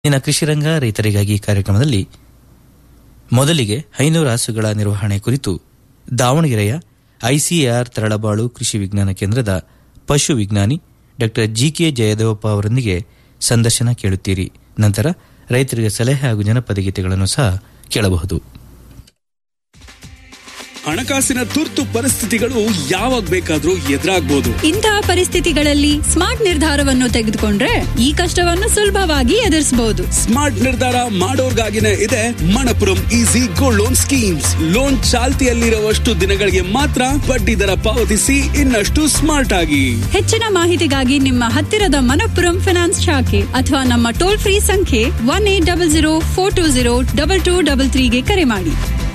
ಇನ್ನು ಕೃಷಿರಂಗ ರೈತರಿಗಾಗಿ ಕಾರ್ಯಕ್ರಮದಲ್ಲಿ ಮೊದಲಿಗೆ ಹೈನೂರು ಹಸುಗಳ ನಿರ್ವಹಣೆ ಕುರಿತು ದಾವಣಗೆರೆಯ ಐಸಿಎಆರ್ ತರಳಬಾಳು ಕೃಷಿ ವಿಜ್ಞಾನ ಕೇಂದ್ರದ ಪಶು ವಿಜ್ಞಾನಿ ಡಾ ಜಿಕೆ ಜಯದೇವಪ್ಪ ಅವರೊಂದಿಗೆ ಸಂದರ್ಶನ ಕೇಳುತ್ತೀರಿ ನಂತರ ರೈತರಿಗೆ ಸಲಹೆ ಹಾಗೂ ಜನಪದ ಗೀತೆಗಳನ್ನು ಸಹ ಕೇಳಬಹುದು ಹಣಕಾಸಿನ ತುರ್ತು ಪರಿಸ್ಥಿತಿಗಳು ಯಾವಾಗ ಬೇಕಾದ್ರೂ ಎದುರಾಗ್ಬೋದು ಇಂತಹ ಪರಿಸ್ಥಿತಿಗಳಲ್ಲಿ ಸ್ಮಾರ್ಟ್ ನಿರ್ಧಾರವನ್ನು ತೆಗೆದುಕೊಂಡ್ರೆ ಈ ಕಷ್ಟವನ್ನು ಸುಲಭವಾಗಿ ಎದುರಿಸಬಹುದು ಸ್ಮಾರ್ಟ್ ನಿರ್ಧಾರ ಮಾಡೋರ್ಗಾಗಿನೇ ಇದೆ Manappuram easy gold loan schemes loan ಚಾಲ್ತಿಯಲ್ಲಿರುವಷ್ಟು ದಿನಗಳಿಗೆ ಮಾತ್ರ ಬಡ್ಡಿ ದರ ಪಾವತಿಸಿ ಇನ್ನಷ್ಟು ಸ್ಮಾರ್ಟ್ ಆಗಿ ಹೆಚ್ಚಿನ ಮಾಹಿತಿಗಾಗಿ ನಿಮ್ಮ ಹತ್ತಿರದ ಮನಪ್ಪುರಂ ಫಿನಾನ್ಸ್ ಶಾಖೆ ಅಥವಾ ನಮ್ಮ ಟೋಲ್ ಫ್ರೀ ಸಂಖ್ಯೆ one eight double zero four two zero double two double ತ್ರೀಗೆ ಕರೆ ಮಾಡಿ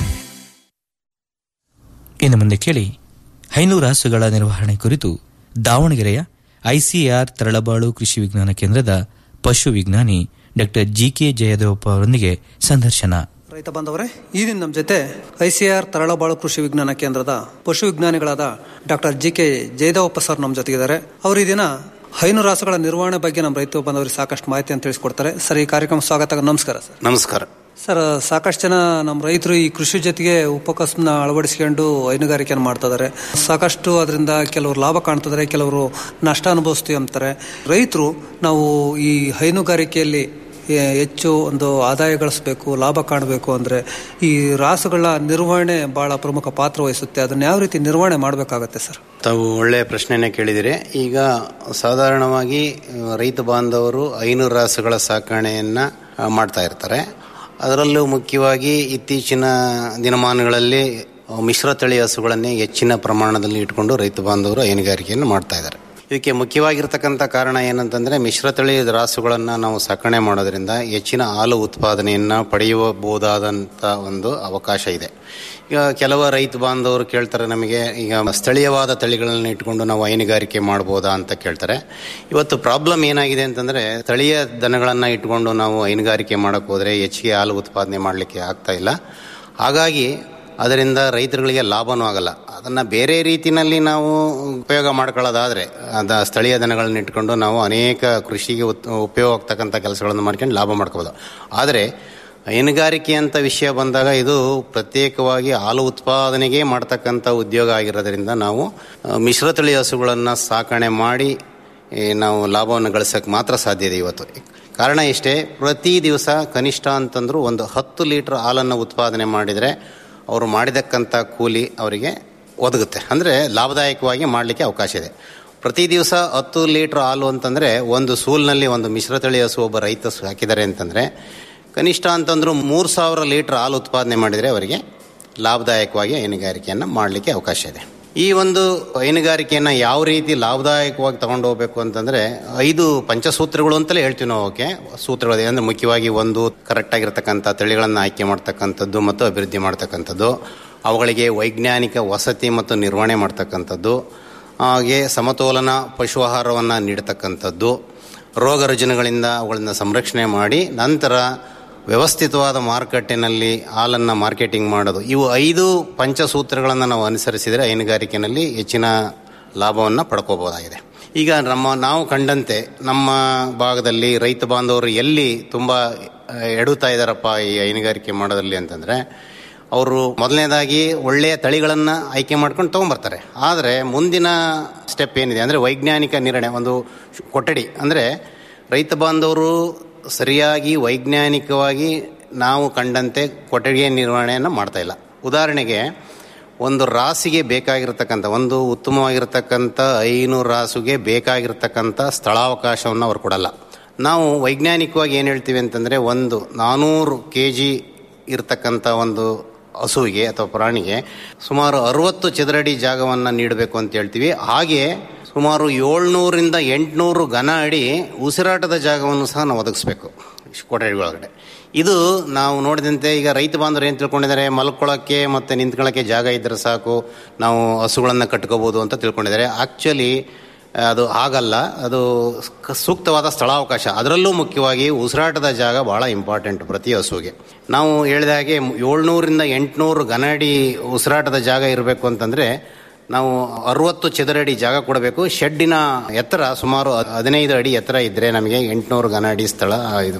ಇನ್ನು ಮುಂದೆ ಕೇಳಿ ಹೈನೂರು ಹಸುಗಳ ನಿರ್ವಹಣೆ ಕುರಿತು ದಾವಣಗೆರೆಯ ಐಸಿಆರ್ ತರಳಬಾಳು ಕೃಷಿ ವಿಜ್ಞಾನ ಕೇಂದ್ರದ ಪಶು ವಿಜ್ಞಾನಿ ಡಾ ಜಿಕೆ ಜಯದೇವಪ್ಪ ಅವರೊಂದಿಗೆ ಸಂದರ್ಶನ ರೈತ ಬಾಂಧವರೇ ಈ ದಿನ ನಮ್ಮ ಜೊತೆ ಐಸಿಆರ್ ತರಳಬಾಳು ಕೃಷಿ ವಿಜ್ಞಾನ ಕೇಂದ್ರದ ಪಶು ವಿಜ್ಞಾನಿಗಳಾದ doctor G K Jayadevappa sir ನಮ್ಮ ಜೊತೆಗಿದ್ದಾರೆ ಅವರು ಈ ದಿನ ಹೈನು ರಾಸುಗಳ ನಿರ್ವಹಣೆ ಬಗ್ಗೆ ನಮ್ಮ ರೈತ ಬಾಂಧವರಿಗೆ ಸಾಕಷ್ಟು ಮಾಹಿತಿಯನ್ನು ತಿಳಿಸ್ಕೊಡ್ತಾರೆ ಸರ್ ಈ ಕಾರ್ಯಕ್ರಮ ಸ್ವಾಗತ ನಮಸ್ಕಾರ ಸರ್ ನಮಸ್ಕಾರ ಸರ್ ಸಾಕಷ್ಟು ಜನ ನಮ್ಮ ರೈತರು ಈ ಕೃಷಿ ಜೊತೆಗೆ ಉಪಕಸಬನ್ನ ಅಳವಡಿಸಿಕೊಂಡು ಹೈನುಗಾರಿಕೆಯನ್ನು ಮಾಡ್ತಾ ಇದಾರೆ ಸಾಕಷ್ಟು ಅದರಿಂದ ಕೆಲವರು ಲಾಭ ಕಾಣ್ತಿದ್ದಾರೆ ಕೆಲವರು ನಷ್ಟ ಅನುಭವಿಸ್ತೀವಿ ಅಂತಾರೆ ರೈತರು ನಾವು ಈ ಹೈನುಗಾರಿಕೆಯಲ್ಲಿ ಎ- ಹೆಚ್ಚು ಒಂದು ಆದಾಯ ಗಳಿಸಬೇಕು ಲಾಭ ಕಾಣಬೇಕು ಅಂದರೆ ಈ ರಾಸುಗಳ ನಿರ್ವಹಣೆ ಬಹಳ ಪ್ರಮುಖ ಪಾತ್ರ ವಹಿಸುತ್ತೆ ಅದನ್ನ ಯಾವ ರೀತಿ ನಿರ್ವಹಣೆ ಮಾಡಬೇಕಾಗತ್ತೆ ಸರ್ ತಾವು ಒಳ್ಳೆಯ ಪ್ರಶ್ನೆನೇ ಕೇಳಿದಿರಿ ಈಗ ಸಾಧಾರಣವಾಗಿ ಆ, ರೈತ ಬಾಂಧವರು ಐನೂರು ರಾಸುಗಳ ಸಾಕಣೆಯನ್ನ ಆ, ಮಾಡ್ತಾ ಇರ್ತಾರೆ ಅದರಲ್ಲೂ ಮುಖ್ಯವಾಗಿ ಇತ್ತೀಚಿನ ದಿನಮಾನಗಳಲ್ಲಿ ಆ, ಮಿಶ್ರ ತಳಿ ಹಸುಗಳನ್ನೇ ಹೆಚ್ಚಿನ ಪ್ರಮಾಣದಲ್ಲಿ ಇಟ್ಕೊಂಡು ರೈತ ಬಾಂಧವರು ಹೈನುಗಾರಿಕೆಯನ್ನು ಮಾಡ್ತಾ ಇದ್ದಾರೆ ಇದಕ್ಕೆ ಮುಖ್ಯವಾಗಿರ್ತಕ್ಕಂಥ ಕಾರಣ ಏನಂತಂದ್ರೆ ಮಿಶ್ರತಳಿ ರಾಸುಗಳನ್ನು ನಾವು ಸಾಕಣೆ ಮಾಡೋದ್ರಿಂದ ಹೆಚ್ಚಿನ ಹಾಲು ಉತ್ಪಾದನೆಯನ್ನು ಪಡೆಯಬಹುದಾದಂಥ ಒಂದು ಅವಕಾಶ ಇದೆ ಈಗ ಕೆಲವು ರೈತ ಬಾಂಧವರು ಕೇಳ್ತಾರೆ ನಮಗೆ ಈಗ ಸ್ಥಳೀಯವಾದ ತಳಿಗಳನ್ನ ಇಟ್ಕೊಂಡು ನಾವು ಹೈನುಗಾರಿಕೆ ಮಾಡ್ಬೋದಾ ಅಂತ ಕೇಳ್ತಾರೆ ಇವತ್ತು ಪ್ರಾಬ್ಲಮ್ ಏನಾಗಿದೆ ಅಂತಂದ್ರೆ ಸ್ಥಳೀಯ ದನಗಳನ್ನು ಇಟ್ಕೊಂಡು ನಾವು ಹೈನುಗಾರಿಕೆ ಮಾಡಕ್ಕೆ ಹೋದ್ರೆ ಹೆಚ್ಚಿಗೆ ಹಾಲು ಉತ್ಪಾದನೆ ಮಾಡಲಿಕ್ಕೆ ಆಗ್ತಾ ಇಲ್ಲ ಹಾಗಾಗಿ ಅದರಿಂದ ರೈತರುಗಳಿಗೆ ಲಾಭನೂ ಆಗಲ್ಲ ಅದನ್ನು ಬೇರೆ ರೀತಿಯಲ್ಲಿ ನಾವು ಉಪಯೋಗ ಮಾಡ್ಕೊಳ್ಳೋದಾದರೆ ಅದ ಸ್ಥಳೀಯ ದನಗಳನ್ನ ಇಟ್ಕೊಂಡು ನಾವು ಅನೇಕ ಕೃಷಿಗೆ ಉತ್- ಉಪಯೋಗ ಆಗ್ತಕ್ಕಂಥ ಕೆಲಸಗಳನ್ನು ಮಾಡ್ಕೊಂಡು ಲಾಭ ಮಾಡ್ಕೋಬೋದು ಆದರೆ ಹೈನುಗಾರಿಕೆ ಅಂತ ವಿಷಯ ಬಂದಾಗ ಇದು ಪ್ರತ್ಯೇಕವಾಗಿ ಹಾಲು ಉತ್ಪಾದನೆಗೆ ಮಾಡ್ತಕ್ಕಂಥ ಉದ್ಯೋಗ ಆಗಿರೋದ್ರಿಂದ ನಾವು ಆ, ಮಿಶ್ರತಳಿ ಹಸುಗಳನ್ನು ಸಾಕಣೆ ಮಾಡಿ ಈ, ನಾವು ಲಾಭವನ್ನು ಗಳಿಸೋಕೆ ಮಾತ್ರ ಸಾಧ್ಯ ಇದೆ ಇವತ್ತು ಕಾರಣ ಇಷ್ಟೇ ಪ್ರತಿ ದಿವಸ ಕನಿಷ್ಠ ಅಂತಂದ್ರೂ ಒಂದು ಹತ್ತು ಲೀಟ್ರ್ ಹಾಲನ್ನು ಉತ್ಪಾದನೆ ಮಾಡಿದರೆ ಅವರು ಮಾಡಿದಕ್ಕಂಥ ಕೂಲಿ ಅವರಿಗೆ ಒದಗುತ್ತೆ ಅಂದರೆ ಲಾಭದಾಯಕವಾಗಿ ಮಾಡಲಿಕ್ಕೆ ಅವಕಾಶ ಇದೆ ಪ್ರತಿ ದಿವಸ ಹತ್ತು ಲೀಟ್ರ್ ಹಾಲು ಅಂತಂದರೆ ಒಂದು ಸೂಲ್ನಲ್ಲಿ ಒಂದು ಮಿಶ್ರತಳಿ ಹಸು ಒಬ್ಬ ರೈತ ಹಾಕಿದ್ದಾರೆ ಅಂತಂದರೆ ಕನಿಷ್ಠ ಅಂತಂದ್ರೂ ಮೂರು ಸಾವಿರ ಲೀಟ್ರ್ ಹಾಲು ಉತ್ಪಾದನೆ ಮಾಡಿದರೆ ಅವರಿಗೆ ಲಾಭದಾಯಕವಾಗಿ ಹೈನುಗಾರಿಕೆಯನ್ನು ಮಾಡಲಿಕ್ಕೆ ಅವಕಾಶ ಇದೆ ಈ ಒಂದು ಹೈನುಗಾರಿಕೆಯನ್ನು ಯಾವ ರೀತಿ ಲಾಭದಾಯಕವಾಗಿ ತಗೊಂಡು ಹೋಗ್ಬೇಕು ಅಂತಂದರೆ ಐದು ಪಂಚಸೂತ್ರಗಳು ಅಂತಲೇ ಹೇಳ್ತೀವಿ ನಾವು ಓಕೆ ಸೂತ್ರಗಳು ಅಂದರೆ ಮುಖ್ಯವಾಗಿ ಒಂದು ಕರೆಕ್ಟ್ ಆಗಿರ್ತಕ್ಕಂಥ ತಳಿಗಳನ್ನು ಆಯ್ಕೆ ಮಾಡ್ತಕ್ಕಂಥದ್ದು ಮತ್ತು ಅಭಿವೃದ್ಧಿ ಮಾಡ್ತಕ್ಕಂಥದ್ದು ಅವುಗಳಿಗೆ ವೈಜ್ಞಾನಿಕ ವಸತಿ ಮತ್ತು ನಿರ್ವಹಣೆ ಮಾಡ್ತಕ್ಕಂಥದ್ದು ಹಾಗೆ ಸಮತೋಲನ ಪಶು ಆಹಾರವನ್ನು ನೀಡತಕ್ಕಂಥದ್ದು ರೋಗ ರುಜಿನಗಳಿಂದ ಅವುಗಳನ್ನು ಸಂರಕ್ಷಣೆ ಮಾಡಿ ನಂತರ ವ್ಯವಸ್ಥಿತವಾದ ಮಾರುಕಟ್ಟೆನಲ್ಲಿ ಹಾಲನ್ನು ಮಾರ್ಕೆಟಿಂಗ್ ಮಾಡೋದು ಇವು ಐದು ಪಂಚಸೂತ್ರಗಳನ್ನು ನಾವು ಅನುಸರಿಸಿದರೆ ಹೈನುಗಾರಿಕೆಯಲ್ಲಿ ಹೆಚ್ಚಿನ ಲಾಭವನ್ನು ಪಡ್ಕೋಬಹುದಾಗಿದೆ ಈಗ ನಮ್ಮ ನಾವು ಕಂಡಂತೆ ನಮ್ಮ ಭಾಗದಲ್ಲಿ ರೈತ ಬಾಂಧವರು ಎಲ್ಲಿ ತುಂಬ ಆ, ಎಡುತ್ತಾ ಇದ್ದಾರಪ್ಪ ಈ ಹೈನುಗಾರಿಕೆ ಮಾಡೋದ್ರಲ್ಲಿ ಅಂತಂದರೆ ಅವರು ಮೊದಲನೇದಾಗಿ ಒಳ್ಳೆಯ ತಳಿಗಳನ್ನು ಆಯ್ಕೆ ಮಾಡ್ಕೊಂಡು ತೊಗೊಂಬರ್ತಾರೆ ಆದರೆ ಮುಂದಿನ ಸ್ಟೆಪ್ ಏನಿದೆ ಅಂದರೆ ವೈಜ್ಞಾನಿಕ ನಿರ್ಣಯ ಒಂದು ಶ್- ಕೊಠಡಿ ಅಂದರೆ ರೈತ ಬಾಂಧವರು ಸರಿಯಾಗಿ ವೈಜ್ಞಾನಿಕವಾಗಿ ನಾವು ಕಂಡಂತೆ ಕೊಠಡಿಯ ನಿರ್ವಹಣೆಯನ್ನು ಮಾಡ್ತಾ ಇಲ್ಲ ಉದಾಹರಣೆಗೆ ಒಂದು ರಾಸಿಗೆ ಬೇಕಾಗಿರ್ತಕ್ಕಂಥ ಒಂದು ಉತ್ತಮವಾಗಿರ್ತಕ್ಕಂಥ ಐನೂರು ರಾಸುಗೆ ಬೇಕಾಗಿರ್ತಕ್ಕಂಥ ಸ್ಥಳಾವಕಾಶವನ್ನು ಅವ್ರು ಕೊಡಲ್ಲ ನಾವು ವೈಜ್ಞಾನಿಕವಾಗಿ ಏನು ಹೇಳ್ತೀವಿ ಅಂತಂದರೆ ಒಂದು ನಾನ್ನೂರು ಕೆ ಜಿ ಇರ್ತಕ್ಕಂಥ ಒಂದು ಹಸುವಿಗೆ ಅಥವಾ ಪ್ರಾಣಿಗೆ ಸುಮಾರು ಅರವತ್ತು ಚದರಡಿ ಜಾಗವನ್ನು ನೀಡಬೇಕು ಅಂತ ಹೇಳ್ತೀವಿ ಹಾಗೆ ಸುಮಾರು ಏಳ್ನೂರಿಂದ ಎಂಟುನೂರು ಘನ ಅಡಿ ಉಸಿರಾಟದ ಜಾಗವನ್ನು ಸಹ ನಾವು ಒದಗಿಸ್ಬೇಕು ಕೊಠಡಿ ಒಳಗಡೆ ಇದು ನಾವು ನೋಡಿದಂತೆ ಈಗ ರೈತ ಬಾಂಧವರು ಏನು ತಿಳ್ಕೊಂಡಿದ್ದಾರೆ ಮಲ್ಕೊಳ್ಳೋಕ್ಕೆ ಮತ್ತು ನಿಂತ್ಕೊಳ್ಳೋಕ್ಕೆ ಜಾಗ ಇದ್ದರೆ ಸಾಕು ನಾವು ಹಸುಗಳನ್ನು ಕಟ್ಕೋಬೋದು ಅಂತ ತಿಳ್ಕೊಂಡಿದ್ದಾರೆ ಆ್ಯಕ್ಚುಲಿ ಅದು ಆಗಲ್ಲ ಅದು ಕ- ಸೂಕ್ತವಾದ ಸ್ಥಳಾವಕಾಶ ಅದರಲ್ಲೂ ಮುಖ್ಯವಾಗಿ ಉಸಿರಾಟದ ಜಾಗ ಭಾಳ ಇಂಪಾರ್ಟೆಂಟ್ ಪ್ರತಿ ಹಸುವಿಗೆ ನಾವು ಹೇಳಿದ ಹಾಗೆ ಏಳ್ನೂರಿಂದ ಎಂಟುನೂರು ಘನ ಅಡಿ ಉಸಿರಾಟದ ಜಾಗ ಇರಬೇಕು ಅಂತಂದರೆ ನಾವು ಅರವತ್ತು ಚದರಡಿ ಜಾಗ ಕೊಡಬೇಕು ಶೆಡ್ಡಿನ ಎತ್ತರ ಸುಮಾರು ಹದಿನೈದು ಅಡಿ ಎತ್ತರ ಇದ್ದರೆ ನಮಗೆ ಎಂಟುನೂರು ಘನ ಅಡಿ ಸ್ಥಳ ಆ, ಇದು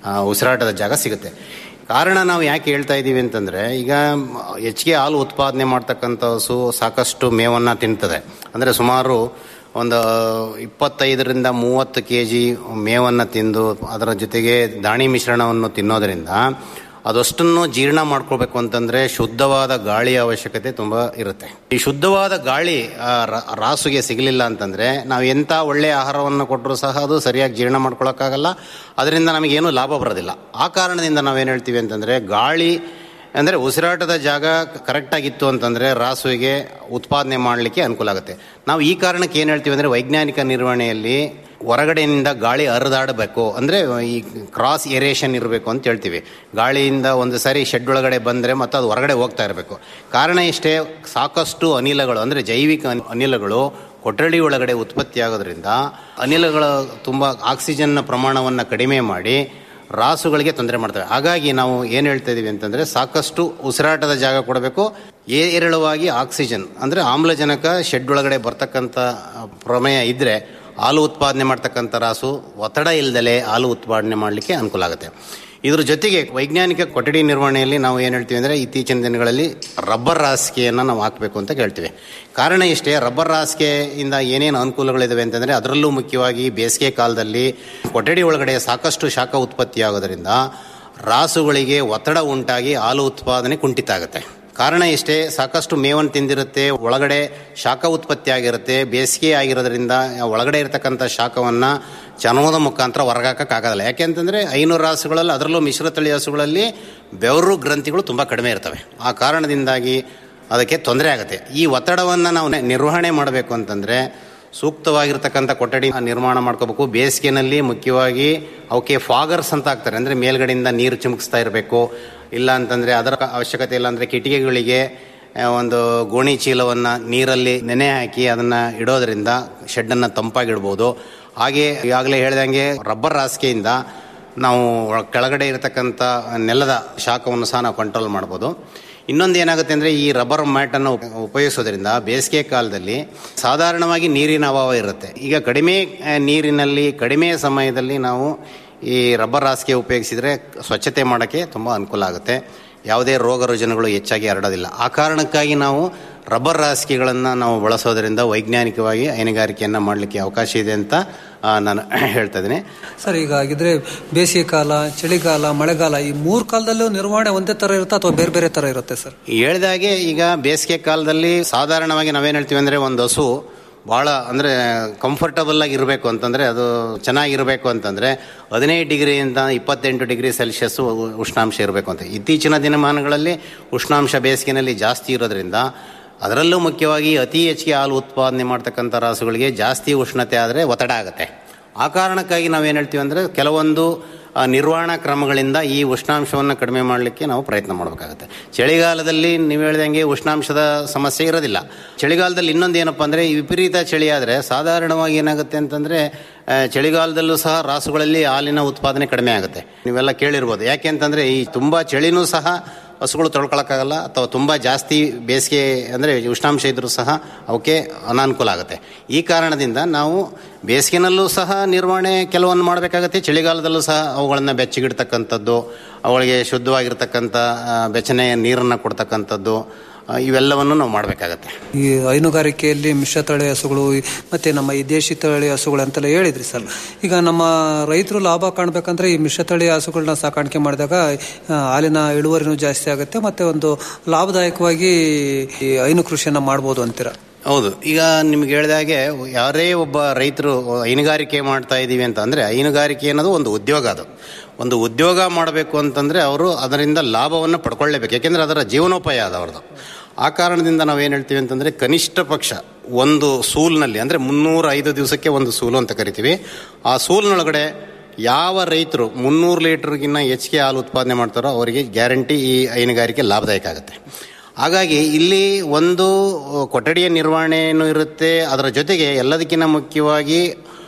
ಆ, ಉಸಿರಾಟದ ಜಾಗ ಸಿಗುತ್ತೆ ಕಾರಣ ನಾವು ಯಾಕೆ ಹೇಳ್ತಾ ಇದ್ದೀವಿ ಅಂತಂದರೆ ಈಗ ಹೆಚ್ಚಿಗೆ ಹಾಲು ಉತ್ಪಾದನೆ ಮಾಡ್ತಕ್ಕಂಥ ಹಸು ಸಾಕಷ್ಟು ಮೇವನ್ನು ತಿಂತದೆ ಅಂದರೆ ಸುಮಾರು ಒಂದು ಇಪ್ಪತ್ತೈದರಿಂದ ಮೂವತ್ತು ಕೆ ಜಿ ಮೇವನ್ನು ತಿಂದು ಅದರ ಜೊತೆಗೆ ದಾಣಿ ಮಿಶ್ರಣವನ್ನು ತಿನ್ನೋದರಿಂದ ಅದಷ್ಟನ್ನು ಜೀರ್ಣ ಮಾಡ್ಕೊಳ್ಬೇಕು ಅಂತಂದ್ರೆ ಶುದ್ಧವಾದ ಗಾಳಿಯ ಅವಶ್ಯಕತೆ ತುಂಬಾ ಇರುತ್ತೆ ಈ ಶುದ್ಧವಾದ ಗಾಳಿ ಆ, ರ- ರಾಸುಗೆ ಸಿಗಲಿಲ್ಲ ಅಂತಂದ್ರೆ ನಾವು ಎಂಥ ಒಳ್ಳೆಯ ಆಹಾರವನ್ನು ಕೊಟ್ಟರು ಸಹ ಅದು ಸರಿಯಾಗಿ ಜೀರ್ಣ ಮಾಡ್ಕೊಳಕ್ಕಾಗಲ್ಲ ಅದರಿಂದ ನಮಗೇನು ಲಾಭ ಬರೋದಿಲ್ಲ ಆ ಕಾರಣದಿಂದ ನಾವೇನು ಹೇಳ್ತೀವಿ ಅಂತಂದ್ರೆ ಗಾಳಿ ಅಂದರೆ ಉಸಿರಾಟದ ಜಾಗ ಕರೆಕ್ಟಾಗಿತ್ತು ಅಂತಂದರೆ ರಾಸುವಿಗೆ ಉತ್ಪಾದನೆ ಮಾಡಲಿಕ್ಕೆ ಅನುಕೂಲ ಆಗುತ್ತೆ ನಾವು ಈ ಕಾರಣಕ್ಕೆ ಏನು ಹೇಳ್ತೀವಿ ಅಂದರೆ ವೈಜ್ಞಾನಿಕ ನಿರ್ವಹಣೆಯಲ್ಲಿ ಹೊರಗಡೆಯಿಂದ ಗಾಳಿ ಹರಿದಾಡಬೇಕು ಅಂದರೆ ಈ ಕ್ರಾಸ್ ಏರೇಷನ್ ಇರಬೇಕು ಅಂತ ಹೇಳ್ತೀವಿ ಗಾಳಿಯಿಂದ ಒಂದು ಸಾರಿ ಶೆಡ್ ಒಳಗಡೆ ಬಂದರೆ ಮತ್ತು ಅದು ಹೊರಗಡೆ ಹೋಗ್ತಾ ಇರಬೇಕು ಕಾರಣ ಇಷ್ಟೇ ಸಾಕಷ್ಟು ಅನಿಲಗಳು ಅಂದರೆ ಜೈವಿಕ ಅನಿ- ಅನಿಲಗಳು ಕೊಠಡಿ ಒಳಗಡೆ ಉತ್ಪತ್ತಿ ಆಗೋದ್ರಿಂದ ಅನಿಲಗಳ ತುಂಬ ಆಕ್ಸಿಜನ್ನ ಪ್ರಮಾಣವನ್ನು ಕಡಿಮೆ ಮಾಡಿ ರಾಸುಗಳಿಗೆ ತೊಂದರೆ ಮಾಡ್ತವೆ ಹಾಗಾಗಿ ನಾವು ಏನು ಹೇಳ್ತಾ ಇದೀವಿ ಅಂತಂದ್ರೆ ಸಾಕಷ್ಟು ಉಸಿರಾಟದ ಜಾಗ ಕೊಡಬೇಕು ಏರಳವಾಗಿ ಆಕ್ಸಿಜನ್ ಅಂದ್ರೆ ಆಮ್ಲಜನಕ ಶೆಡ್ ಒಳಗಡೆ ಬರ್ತಕ್ಕಂಥ ಪ್ರಮೇಯ ಇದ್ರೆ ಹಾಲು ಉತ್ಪಾದನೆ ಮಾಡ್ತಕ್ಕಂಥ ರಾಸು ಒತ್ತಡ ಇಲ್ದಲೆ ಹಾಲು ಉತ್ಪಾದನೆ ಮಾಡಲಿಕ್ಕೆ ಅನುಕೂಲ ಆಗುತ್ತೆ ಇದ್ರ ಜೊತೆಗೆ ವೈಜ್ಞಾನಿಕ ಕೊಠಡಿ ನಿರ್ವಹಣೆಯಲ್ಲಿ ನಾವು ಏನು ಹೇಳ್ತೀವಿ ಅಂದರೆ ಇತ್ತೀಚಿನ ದಿನಗಳಲ್ಲಿ ರಬ್ಬರ್ ಹಾಸಿಗೆಯನ್ನು ನಾವು ಹಾಕಬೇಕು ಅಂತ ಕೇಳ್ತೀವಿ ಕಾರಣ ಇಷ್ಟೇ ರಬ್ಬರ್ ಹಾಸಿಗೆಯಿಂದ ಏನೇನು ಅನುಕೂಲಗಳಿದಾವೆ ಅಂತಂದರೆ ಅದರಲ್ಲೂ ಮುಖ್ಯವಾಗಿ ಬೇಸಿಗೆ ಕಾಲದಲ್ಲಿ ಕೊಠಡಿ ಒಳಗಡೆ ಸಾಕಷ್ಟು ಶಾಖ ಉತ್ಪತ್ತಿ ಆಗೋದ್ರಿಂದ ರಾಸುಗಳಿಗೆ ಒತ್ತಡ ಉಂಟಾಗಿ ಹಾಲು ಉತ್ಪಾದನೆ ಕುಂಠಿತ ಆಗುತ್ತೆ ಕಾರಣ ಇಷ್ಟೇ ಸಾಕಷ್ಟು ಮೇವನ್ನು ತಿಂದಿರುತ್ತೆ ಒಳಗಡೆ ಶಾಖ ಉತ್ಪತ್ತಿ ಆಗಿರುತ್ತೆ ಬೇಸಿಗೆ ಆಗಿರೋದ್ರಿಂದ ಒಳಗಡೆ ಇರತಕ್ಕಂಥ ಶಾಖವನ್ನು ಚರ್ಮದ ಮುಖಾಂತರ ಹೊರಗಾಕಕ್ಕಾಗೋದಿಲ್ಲ ಯಾಕೆಂತಂದರೆ ಐನೂರು ರಾಸುಗಳಲ್ಲಿ ಅದರಲ್ಲೂ ಮಿಶ್ರತಳಿ ಹಸುಗಳಲ್ಲಿ ಬೆವರು ಗ್ರಂಥಿಗಳು ತುಂಬ ಕಡಿಮೆ ಇರ್ತವೆ ಆ ಕಾರಣದಿಂದಾಗಿ ಅದಕ್ಕೆ ತೊಂದರೆ ಆಗುತ್ತೆ ಈ ಒತ್ತಡವನ್ನು ನಾವು ನೆ- ನಿರ್ವಹಣೆ ಮಾಡಬೇಕು ಅಂತಂದರೆ ಸೂಕ್ತವಾಗಿರ್ತಕ್ಕಂಥ ಕೊಠಡಿ ನಿರ್ಮಾಣ ಮಾಡ್ಕೋಬೇಕು ಬೇಸಿಗೆನಲ್ಲಿ ಮುಖ್ಯವಾಗಿ ಅವಕ್ಕೆ ಫಾಗರ್ಸ್ ಅಂತ ಹಾಕ್ತಾರೆ ಅಂದರೆ ಮೇಲ್ಗಡೆಯಿಂದ ನೀರು ಚಿಮುಕಿಸ್ತಾ ಇರಬೇಕು ಇಲ್ಲ ಅಂತಂದರೆ ಅದರ ಅವಶ್ಯಕತೆ ಇಲ್ಲ ಅಂದರೆ ಕಿಟಿಕಿಗಳಿಗೆ ಆ, ಒಂದು ಗೋಣಿ ಚೀಲವನ್ನು ನೀರಲ್ಲಿ ನೆನೆ ಹಾಕಿ ಅದನ್ನು ಇಡೋದ್ರಿಂದ ಶೆಡ್ಡನ್ನು ತಂಪಾಗಿಡ್ಬೋದು ಹಾಗೆ ಈಗಾಗಲೇ ಹೇಳ್ದಂಗೆ ರಬ್ಬರ್ ಹಾಸಿಗೆಯಿಂದ ನಾವು ಒಳ- ಕೆಳಗಡೆ ಇರತಕ್ಕಂಥ ನೆಲದ ಶಾಖವನ್ನು ಸಹ ನಾವು ಕಂಟ್ರೋಲ್ ಮಾಡ್ಬೋದು ಇನ್ನೊಂದು ಏನಾಗುತ್ತೆ ಅಂದರೆ ಈ ರಬ್ಬರ್ ಮ್ಯಾಟನ್ನು ಉಪ- ಉಪಯೋಗಿಸೋದ್ರಿಂದ ಬೇಸಿಗೆ ಕಾಲದಲ್ಲಿ ಸಾಧಾರಣವಾಗಿ ನೀರಿನ ಅಭಾವ ಇರುತ್ತೆ ಈಗ ಕಡಿಮೆ ಆ, ನೀರಿನಲ್ಲಿ ಕಡಿಮೆ ಸಮಯದಲ್ಲಿ ನಾವು ಈ ರಬ್ಬರ್ ಹಾಸಿಗೆ ಉಪಯೋಗಿಸಿದರೆ ಸ್ವಚ್ಛತೆ ಮಾಡೋಕ್ಕೆ ತುಂಬ ಅನುಕೂಲ ಆಗುತ್ತೆ ಯಾವುದೇ ರೋಗ ರುಜಿನಗಳು ಹೆಚ್ಚಾಗಿ ಹರಡೋದಿಲ್ಲ ಆ ಕಾರಣಕ್ಕಾಗಿ ನಾವು ರಬ್ಬರ್ ಹಾಸಿಗೆಗಳನ್ನು ನಾವು ಬಳಸೋದ್ರಿಂದ ವೈಜ್ಞಾನಿಕವಾಗಿ ಹೈನುಗಾರಿಕೆಯನ್ನು ಮಾಡಲಿಕ್ಕೆ ಅವಕಾಶ ಇದೆ ಅಂತ ಆ, ನಾನು ಹೇಳ್ತಾ ಇದ್ದೀನಿ ಸರ್ ಈಗ ಹಾಗಿದ್ರೆ ಬೇಸಿಗೆ ಕಾಲ ಚಳಿಗಾಲ ಮಳೆಗಾಲ ಈ ಮೂರು ಕಾಲದಲ್ಲೂ ನಿರ್ವಹಣೆ ಒಂದೇ ತರ ಇರುತ್ತಾ ಅಥವಾ ಬೇರೆ ಬೇರೆ ತರ ಇರುತ್ತೆ ಸರ್ ಹೇಳ್ದಾಗೆ ಈಗ ಬೇಸಿಗೆ ಕಾಲದಲ್ಲಿ ಸಾಧಾರಣವಾಗಿ ನಾವೇನು ಹೇಳ್ತೀವಿ ಅಂದರೆ ಒಂದು ಹಸು ಭಾಳ ಅಂದರೆ ಕಂಫರ್ಟಬಲ್ ಆಗಿ ಇರಬೇಕು ಅಂತಂದರೆ ಅದು ಚೆನ್ನಾಗಿರಬೇಕು ಅಂತಂದರೆ ಹದಿನೈದು ಡಿಗ್ರಿಯಿಂದ ಇಪ್ಪತ್ತೆಂಟು ಡಿಗ್ರಿ ಸೆಲ್ಸಿಯಸ್ ಉಷ್ಣಾಂಶ ಇರಬೇಕು ಅಂತ ಇತ್ತೀಚಿನ ದಿನಮಾನಗಳಲ್ಲಿ ಉಷ್ಣಾಂಶ ಬೇಸಿಗೆನಲ್ಲಿ ಜಾಸ್ತಿ ಇರೋದ್ರಿಂದ ಅದರಲ್ಲೂ ಮುಖ್ಯವಾಗಿ ಅತಿ ಹೆಚ್ಚಿಗೆ ಹಾಲು ಉತ್ಪಾದನೆ ಮಾಡ್ತಕ್ಕಂಥ ರಾಸುಗಳಿಗೆ ಜಾಸ್ತಿ ಉಷ್ಣತೆ ಆದರೆ ಒತ್ತಡ ಆಗುತ್ತೆ ಆ ಕಾರಣಕ್ಕಾಗಿ ನಾವೇನು ಹೇಳ್ತೀವಿ ಅಂದರೆ ಕೆಲವೊಂದು ಆ, ನಿರ್ವಹಣಾ ಕ್ರಮಗಳಿಂದ ಈ ಉಷ್ಣಾಂಶವನ್ನು ಕಡಿಮೆ ಮಾಡಲಿಕ್ಕೆ ನಾವು ಪ್ರಯತ್ನ ಮಾಡಬೇಕಾಗುತ್ತೆ ಚಳಿಗಾಲದಲ್ಲಿ ನೀವು ಹೇಳ್ದಂಗೆ ಉಷ್ಣಾಂಶದ ಸಮಸ್ಯೆ ಇರೋದಿಲ್ಲ ಚಳಿಗಾಲದಲ್ಲಿ ಇನ್ನೊಂದು ಏನಪ್ಪ ಅಂದರೆ ವಿಪರೀತ ಚಳಿ ಆದರೆ ಸಾಧಾರಣವಾಗಿ ಏನಾಗುತ್ತೆ ಅಂತಂದರೆ ಚಳಿಗಾಲದಲ್ಲೂ ಸಹ ರಾಸುಗಳಲ್ಲಿ ಹಾಲಿನ ಉತ್ಪಾದನೆ ಕಡಿಮೆ ಆಗುತ್ತೆ ನೀವೆಲ್ಲ ಕೇಳಿರ್ಬೋದು ಯಾಕೆ ಅಂತಂದರೆ ಈ ತುಂಬ ಚಳಿನೂ ಸಹ ಹಸುಗಳು ತೊಳ್ಕೊಳಕ್ಕಾಗಲ್ಲ ಅಥವಾ ತುಂಬ ಜಾಸ್ತಿ ಬೇಸಿಗೆ ಅಂದರೆ ಉಷ್ಣಾಂಶ ಇದ್ರೂ ಸಹ ಅವಕ್ಕೆ ಅನಾನುಕೂಲ ಆಗುತ್ತೆ ಈ ಕಾರಣದಿಂದ ನಾವು ಬೇಸಿಗೆನಲ್ಲೂ ಸಹ ನಿರ್ವಹಣೆ ಕೆಲವೊಂದು ಮಾಡಬೇಕಾಗತ್ತೆ ಚಳಿಗಾಲದಲ್ಲೂ ಸಹ ಅವುಗಳನ್ನು ಬೆಚ್ಚಗಿಡ್ತಕ್ಕಂಥದ್ದು ಅವುಗಳಿಗೆ ಶುದ್ಧವಾಗಿರ್ತಕ್ಕಂಥ ಆ, ಬೆಚ್ಚನೆಯ ನೀರನ್ನು ಕೊಡ್ತಕ್ಕಂಥದ್ದು ಆ, ಇವೆಲ್ಲವನ್ನು ನಾವು ಮಾಡಬೇಕಾಗತ್ತೆ ಈ ಹೈನುಗಾರಿಕೆಯಲ್ಲಿ ಮಿಶ್ರತಳಿ ಹಸುಗಳು ಈ- ಮತ್ತೆ ನಮ್ಮ ಈ ದೇಶಿ ತಳಿ ಹಸುಗಳು ಅಂತೆಲ್ಲ ಹೇಳಿದ್ರಿ ಸರ್ ಈಗ ನಮ್ಮ ರೈತರು ಲಾಭ ಕಾಣ್ಬೇಕಂದ್ರೆ ಈ ಮಿಶ್ರತಳಿ ಹಸುಗಳನ್ನ ಸಾಕಾಣಿಕೆ ಮಾಡಿದಾಗ ಆ, ಹಾಲಿನ ಇಳುವರಿನೂ ಜಾಸ್ತಿ ಆಗುತ್ತೆ ಮತ್ತೆ ಒಂದು ಲಾಭದಾಯಕವಾಗಿ ಈ ಹೈನು ಕೃಷಿಯನ್ನ ಮಾಡ್ಬೋದು ಅಂತೀರ ಹೌದು ಈಗ ನಿಮ್ಗೆ ಹೇಳಿದಾಗೆ ಯಾರೇ ಒಬ್ಬ ರೈತರು ಹೈನುಗಾರಿಕೆ ಮಾಡ್ತಾ ಇದ್ದೀವಿ ಅಂತ ಅಂದರೆ ಹೈನುಗಾರಿಕೆ ಅನ್ನೋದು ಒಂದು ಉದ್ಯೋಗ ಅದು ಒಂದು ಉದ್ಯೋಗ ಮಾಡಬೇಕು ಅಂತಂದರೆ ಅವರು ಅದರಿಂದ ಲಾಭವನ್ನು ಪಡ್ಕೊಳ್ಳೇಬೇಕು ಯಾಕೆಂದರೆ ಅದರ ಜೀವನೋಪಾಯ ಅದು ಅವ್ರದ್ದು ಆ ಕಾರಣದಿಂದ ನಾವೇನು ಹೇಳ್ತೀವಿ ಅಂತಂದರೆ ಕನಿಷ್ಠ ಪಕ್ಷ ಒಂದು ಸೂಲ್ನಲ್ಲಿ ಅಂದರೆ ಮುನ್ನೂರ ಐದು ದಿವಸಕ್ಕೆ ಒಂದು ಸೂಲು ಅಂತ ಕರಿತೀವಿ ಆ ಸೂಲ್ನೊಳಗಡೆ ಯಾವ ರೈತರು ಮುನ್ನೂರು ಲೀಟರ್ಗಿನ್ನ ಹೆಚ್ಚಿಗೆ ಹಾಲು ಉತ್ಪಾದನೆ ಮಾಡ್ತಾರೋ ಅವರಿಗೆ ಗ್ಯಾರಂಟಿ ಈ ಹೈನುಗಾರಿಕೆ ಲಾಭದಾಯಕ ಆಗುತ್ತೆ ಹಾಗಾಗಿ ಇಲ್ಲಿ ಒಂದು ಕೊಠಡಿಯ ನಿರ್ವಹಣೆಯೂ ಇರುತ್ತೆ ಅದರ ಜೊತೆಗೆ ಎಲ್ಲದಕ್ಕಿಂತ ಮುಖ್ಯವಾಗಿ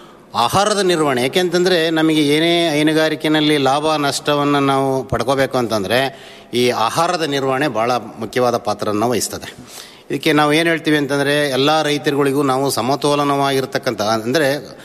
ಆಹಾರದ ನಿರ್ವಹಣೆ ಯಾಕೆಂತಂದರೆ ನಮಗೆ ಏನೇ ಹೈನುಗಾರಿಕೆಯಲ್ಲಿ ಲಾಭ ನಷ್ಟವನ್ನು ನಾವು ಪಡ್ಕೋಬೇಕು ಅಂತಂದರೆ ಈ ಆಹಾರದ ನಿರ್ವಹಣೆ ಭಾಳ ಮುಖ್ಯವಾದ ಪಾತ್ರವನ್ನು ವಹಿಸ್ತದೆ ಇದಕ್ಕೆ ನಾವು ಏನು ಹೇಳ್ತೀವಿ ಅಂತಂದರೆ ಎಲ್ಲ ರೈತರುಗಳಿಗೂ ನಾವು ಸಮತೋಲನವಾಗಿರ್ತಕ್ಕಂಥ ಅಂದರೆ